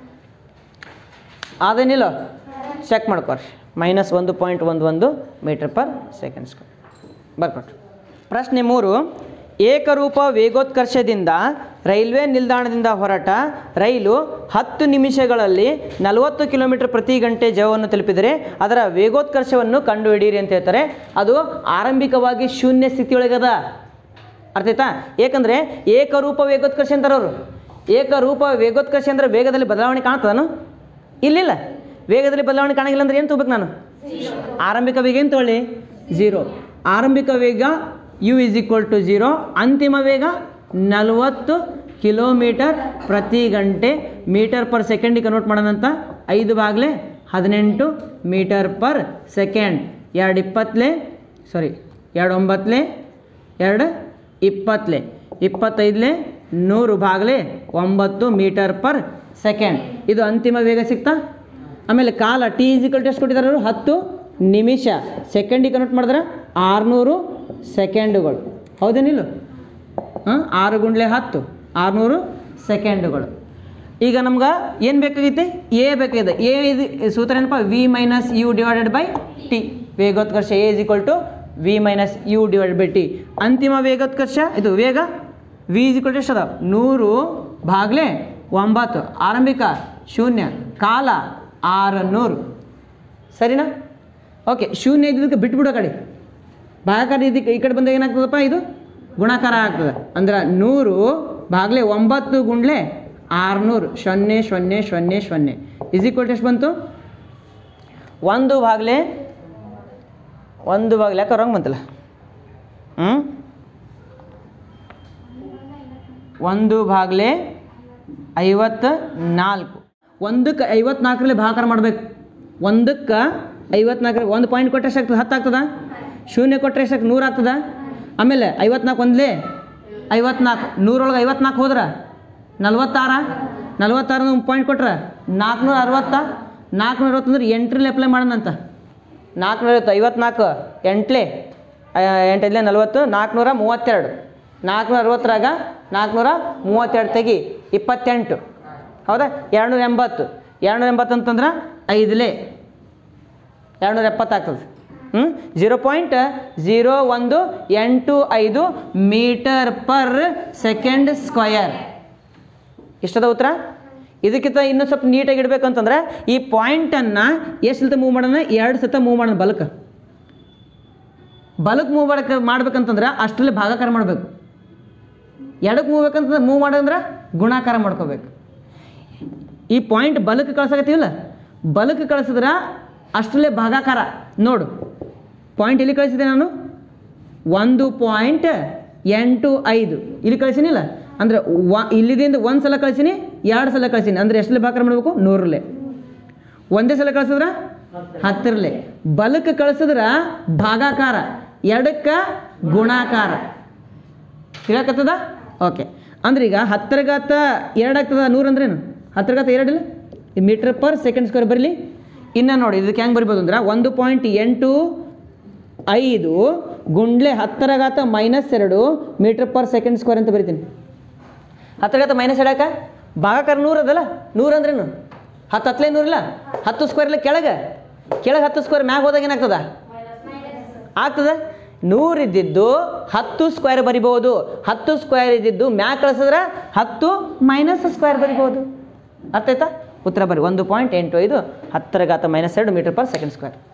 ಅದೇನಿಲ್ಲ ಚೆಕ್ ಮಾಡ್ಕೊರಿ ಮೈನಸ್ ಒಂದು ಪಾಯಿಂಟ್ ಒಂದು ಒಂದು ಮೀಟರ್ ಪರ್ ಸೆಕೆಂಡ್ ಸ್ಕ್ವೇರ್ ಬರ್ಕೊಟ್ರಿ ಪ್ರಶ್ನೆ ಮೂರು ಏಕರೂಪ ವೇಗೋತ್ಕರ್ಷದಿಂದ ರೈಲ್ವೆ ನಿಲ್ದಾಣದಿಂದ ಹೊರಟ ರೈಲು ಹತ್ತು ನಿಮಿಷಗಳಲ್ಲಿ ನಲವತ್ತು ಕಿಲೋಮೀಟರ್ ಪ್ರತಿ ಗಂಟೆ ಜವವನ್ನು ತಲುಪಿದರೆ ಅದರ ವೇಗೋತ್ಕರ್ಷವನ್ನು ಕಂಡುಹಿಡಿಯಿರಿ ಅಂತ ಹೇಳ್ತಾರೆ ಅದು ಆರಂಭಿಕವಾಗಿ ಶೂನ್ಯ ಸ್ಥಿತಿಯೊಳಗದ ಅರ್ಥ ಆಯ್ತಾ ಏಕೆಂದರೆ ಏಕರೂಪ ವೇಗೋತ್ಕರ್ಷ ಅಂತಾರೆ ಅವರು ಏಕರೂಪ ವೇಗೋತ್ಕರ್ಷ ಅಂದರೆ ವೇಗದಲ್ಲಿ ಬದಲಾವಣೆ ಕಾಣ್ತದನು ಇಲ್ಲಿಲ್ಲ ವೇಗದಲ್ಲಿ ಬದಲಾವಣೆ ಕಾಣಂಗಿಲ್ಲ ಅಂದ್ರೆ ಏನು ತಗೋಬೇಕು ನಾನು ಆರಂಭಿಕ ವೇಗ ಏನು ತೊಗೊಳ್ಳಿ ಝೀರೋ ಆರಂಭಿಕ ವೇಗ U is equal to zero ಅಂತಿಮ ವೇಗ ನಲವತ್ತು ಕಿಲೋಮೀಟರ್ ಪ್ರತಿ ಗಂಟೆ ಮೀಟರ್ ಪರ್ ಸೆಕೆಂಡಿಗೆ ಕನ್ವರ್ಟ್ ಮಾಡೋಣಂತ ಐದು ಬಾಗ್ಲೆ ಹದಿನೆಂಟು ಮೀಟರ್ ಪರ್ ಸೆಕೆಂಡ್ ಎರಡು ಇಪ್ಪತ್ತಲೆ ಸಾರಿ ಎರಡು ಒಂಬತ್ತಲೆ ಎರಡು ಇಪ್ಪತ್ತಲೆ ಇಪ್ಪತ್ತೈದಲೆ ನೂರು ಭಾಗಲೆ ಒಂಬತ್ತು ಮೀಟರ್ ಪರ್ ಸೆಕೆಂಡ್ ಇದು ಅಂತಿಮ ವೇಗ ಸಿಗ್ತಾ ಆಮೇಲೆ ಕಾಲ ಟಿ ಇಸಿಕಲ್ ಟೆಸ್ಟ್ ಕೊಟ್ಟಿದ್ದಾರೆ ಅವರು ಹತ್ತು ನಿಮಿಷ ಸೆಕೆಂಡಿಗೆ ಕನ್ವರ್ಟ್ ಮಾಡಿದ್ರೆ ಆರುನೂರು ಸೆಕೆಂಡುಗಳು ಹೌದೇನಿಲ್ಲ ಹಾಂ ಆರು ಗುಂಡ್ಲೆ ಹತ್ತು ಆರುನೂರು ಸೆಕೆಂಡುಗಳು ಈಗ ನಮ್ಗೆ ಏನು ಬೇಕಾಗೈತೆ ಎ ಬೇಕಾಗಿದೆ ಎ ಇದು ಸೂತ್ರ ಏನಪ್ಪ V minus U divided by T ವೇಗೋತ್ಕರ್ಷ A is equal to V minus U divided by T ಅಂತಿಮ ವೇಗೋತ್ಕರ್ಷ ಇದು ವೇಗ ವಿ ಇಸ್ ಈಕ್ವಲ್ ಟು ಎಷ್ಟು ಅದ ನೂರು ಭಾಗಲೆ ಒಂಬತ್ತು ಆರಂಭಿಕ ಶೂನ್ಯ ಕಾಲ ಆರುನೂರು ಸರಿನಾ ಓಕೆ ಶೂನ್ಯ ಇದ್ದಿದ್ದಕ್ಕೆ ಬಿಟ್ಬಿಡೋ ಕಡೆ ಭಾಗಾಕಾರ ಇದಕ್ಕೆ ಈ ಕಡೆ ಬಂದಾಗ ಏನಾಗ್ತದಪ್ಪ ಇದು ಗುಣಾಕಾರ ಆಗ್ತದೆ ಅಂದ್ರೆ ನೂರು ಭಾಗಲೆ ಒಂಬತ್ತು ಗುಂಡ್ಲೆ ಆರುನೂರು ಸೊನ್ನೆ ಸೊನ್ನೆ ಸೊನ್ನೆ ಸೊನ್ನೆ ಇಸ್ ಈಕ್ವಲ್ ಎಷ್ಟು ಬಂತು ಒಂದು ಭಾಗಲೆ ಒಂದು ಭಾಗಲೆ ಯಾಕೆ ರಂಗ್ ಬಂತಲ್ಲ ಹ್ಞೂ ಒಂದು ಭಾಗಲೆ ಐವತ್ತ ನಾಲ್ಕು ಒಂದಕ್ಕೆ ಐವತ್ನಾಲ್ಕರಲ್ಲಿ ಭಾಗಾಕಾರ ಮಾಡಬೇಕು ಒಂದಕ್ಕೆ ಐವತ್ನಾಲ್ಕರಲ್ಲಿ ಒಂದು ಪಾಯಿಂಟ್ ಕೊಟ್ಟರೆ ಎಷ್ಟಾಗ್ತದೆ ಹತ್ತು ಆಗ್ತದ ಶೂನ್ಯ ಕೊಟ್ಟರೆ ಎಷ್ಟಾಗ್ತದೆ ನೂರು ಆಗ್ತದ ಆಮೇಲೆ ಐವತ್ನಾಲ್ಕು ಒಂದ್ಲೇ ಐವತ್ನಾಲ್ಕು ನೂರೊಳಗೆ ಐವತ್ನಾಲ್ಕು ಹೋದ್ರೆ ನಲ್ವತ್ತಾರ ನಲ್ವತ್ತಾರು ಒಂದು ಪಾಯಿಂಟ್ ಕೊಟ್ರೆ ನಾಲ್ಕುನೂರ ಅರವತ್ತ ನಾಲ್ಕುನೂರ ಅರವತ್ತಂದ್ರೆ ಎಂಟ್ರಲ್ಲಿ ಅಪ್ಲೈ ಮಾಡೋಣಂತ ನಾಲ್ಕುನೂರ ಐವತ್ತು ಐವತ್ನಾಲ್ಕು ಎಂಟ್ಲೆ ಎಂಟೈದಲೇ ನಲ್ವತ್ತು ನಾಲ್ಕುನೂರ ಮೂವತ್ತೆರಡು ನಾಲ್ಕುನೂರ ಅರವತ್ತರಾಗ ನಾಲ್ಕುನೂರ ಮೂವತ್ತೆರಡು ತೆಗಿ ಇಪ್ಪತ್ತೆಂಟು ಹೌದಾ ಎರಡುನೂರ ಎಂಬತ್ತು ಎರಡುನೂರ ಎಂಬತ್ತು ಅಂತಂದ್ರೆ ಐದಲೇ ಎರಡುನೂರ ಎಪ್ಪತ್ತಾಗ್ತದೆ ಹ್ಞೂ ಜೀರೋ ಪಾಯಿಂಟ್ ಜೀರೋ ಒಂದು ಎಂಟು ಐದು ಮೀಟರ್ ಪರ್ ಸೆಕೆಂಡ್ ಸ್ಕ್ವಯರ್ ಇಷ್ಟದ ಉತ್ತರ ಇದಕ್ಕಿಂತ ಇನ್ನೂ ಸ್ವಲ್ಪ ನೀಟಾಗಿ ಇಡಬೇಕು ಅಂತಂದ್ರೆ ಈ ಪಾಯಿಂಟನ್ನು ಎಷ್ಟು ಸತ ಮೂವ್ ಮಾಡೋಣ ಎರಡು ಸತ ಮೂವ್ ಮಾಡೋಣ ಬಲಕ್ಕೆ ಬಲಕ್ಕೆ ಮೂವ್ ಮಾಡಕ್ಕೆ ಮಾಡ್ಬೇಕಂತಂದ್ರೆ ಅಷ್ಟರಲ್ಲಿ ಭಾಗಾಕಾರ ಮಾಡಬೇಕು ಎಡಕ್ಕೆ ಮೂವ್ ಬೇಕಂತಂದ್ರೆ ಮೂವ್ ಮಾಡೋದಂದ್ರೆ ಗುಣಾಕಾರ ಮಾಡ್ಕೋಬೇಕು ಈ ಪಾಯಿಂಟ್ ಬಲಕ್ಕೆ ಕಳ್ಸಕತ್ತೀವಲ್ಲ ಬಲಕ್ಕೆ ಕಳಿಸಿದ್ರೆ ಅಷ್ಟರಲ್ಲೇ ಭಾಗಾಕಾರ ನೋಡು ಪಾಯಿಂಟ್ ಎಲ್ಲಿ ಕಳಿಸಿದೆ ನಾನು ಒಂದು ಪಾಯಿಂಟ್ ಎಂಟು ಐದು ಇಲ್ಲಿ ಕಳಿಸಿನಿಲ್ಲ ಅಂದರೆ ವ ಇಲ್ಲಿದಿಂದ ಒಂದು ಸಲ ಕಳಿಸಿನಿ ಎರಡು ಸಲ ಕಳಿಸಿನಿ ಅಂದರೆ ಎಷ್ಟರಲ್ಲಿ ಭಾಗಾಕಾರ ಮಾಡಬೇಕು ನೂರಲ್ಲೇ ಒಂದೇ ಸಲ ಕಳಿಸಿದ್ರೆ ಹತ್ತರಲ್ಲೇ ಬಲಕ್ಕೆ ಕಳಿಸಿದ್ರೆ ಭಾಗಾಕಾರ ಎಡಕ್ಕೆ ಗುಣಾಕಾರ ಹೇಳಕತ್ತದ ಓಕೆ ಅಂದ್ರೆ ಈಗ ಹತ್ತರಗಾತ ಎರಡು ಆಗ್ತದ ನೂರು ಅಂದ್ರೇನು ಹತ್ತರಗಾತ ಎರಡಿಲ್ಲ ಈ ಮೀಟರ್ ಪರ್ ಸೆಕೆಂಡ್ ಸ್ಕ್ವೇರ್ ಬರಲಿ ಇನ್ನು ನೋಡಿ ಇದಕ್ಕೆ ಹೆಂಗೆ ಬರ್ಬೋದು ಅಂದ್ರೆ ಒಂದು ಪಾಯಿಂಟ್ ಎಂಟು ಐದು ಗುಂಡ್ಲೆ ಹತ್ತರಗಾತ ಮೈನಸ್ ಎರಡು ಮೀಟರ್ ಪರ್ ಸೆಕೆಂಡ್ ಸ್ಕ್ವೇರ್ ಅಂತ ಬರಿತೀನಿ ಹತ್ತರಗಾತ ಮೈನಸ್ ಎರಡಕ್ಕ ಭಾಗಕಾರ ನೂರು ಅದಲ್ಲ ನೂರು ಅಂದ್ರೇನು ಹತ್ತು ಹತ್ತಲೇ ನೂರಿಲ್ಲ ಹತ್ತು ಸ್ಕ್ವೇರ್ ಇಲ್ಲ ಕೆಳಗೆ ಕೆಳಗೆ ಹತ್ತು ಸ್ಕ್ವೇರ್ ಮ್ಯಾಗ ಹೋದಾಗ ಏನಾಗ್ತದ ಆಗ್ತದ ನೂರು ಇದ್ದಿದ್ದು ಹತ್ತು ಸ್ಕ್ವೇರ್ ಬರಿಬೋದು ಹತ್ತು ಸ್ಕ್ವೇರ್ ಇದ್ದಿದ್ದು ಮ್ಯಾಕ್ ಕಳಿಸಿದ್ರೆ ಹತ್ತು ಮೈನಸ್ ಸ್ಕ್ವೇರ್ ಬರಿಬೋದು ಅರ್ಥ ಆಯ್ತಾ ಉತ್ತರ ಬರಿ ಒಂದು ಪಾಯಿಂಟ್ ಎಂಟು ಐದು ಹತ್ತರ ಘಾತ ಮೈನಸ್ ಎರಡು ಮೀಟರ್ ಪರ್ ಸೆಕೆಂಡ್ ಸ್ಕ್ವೇರ್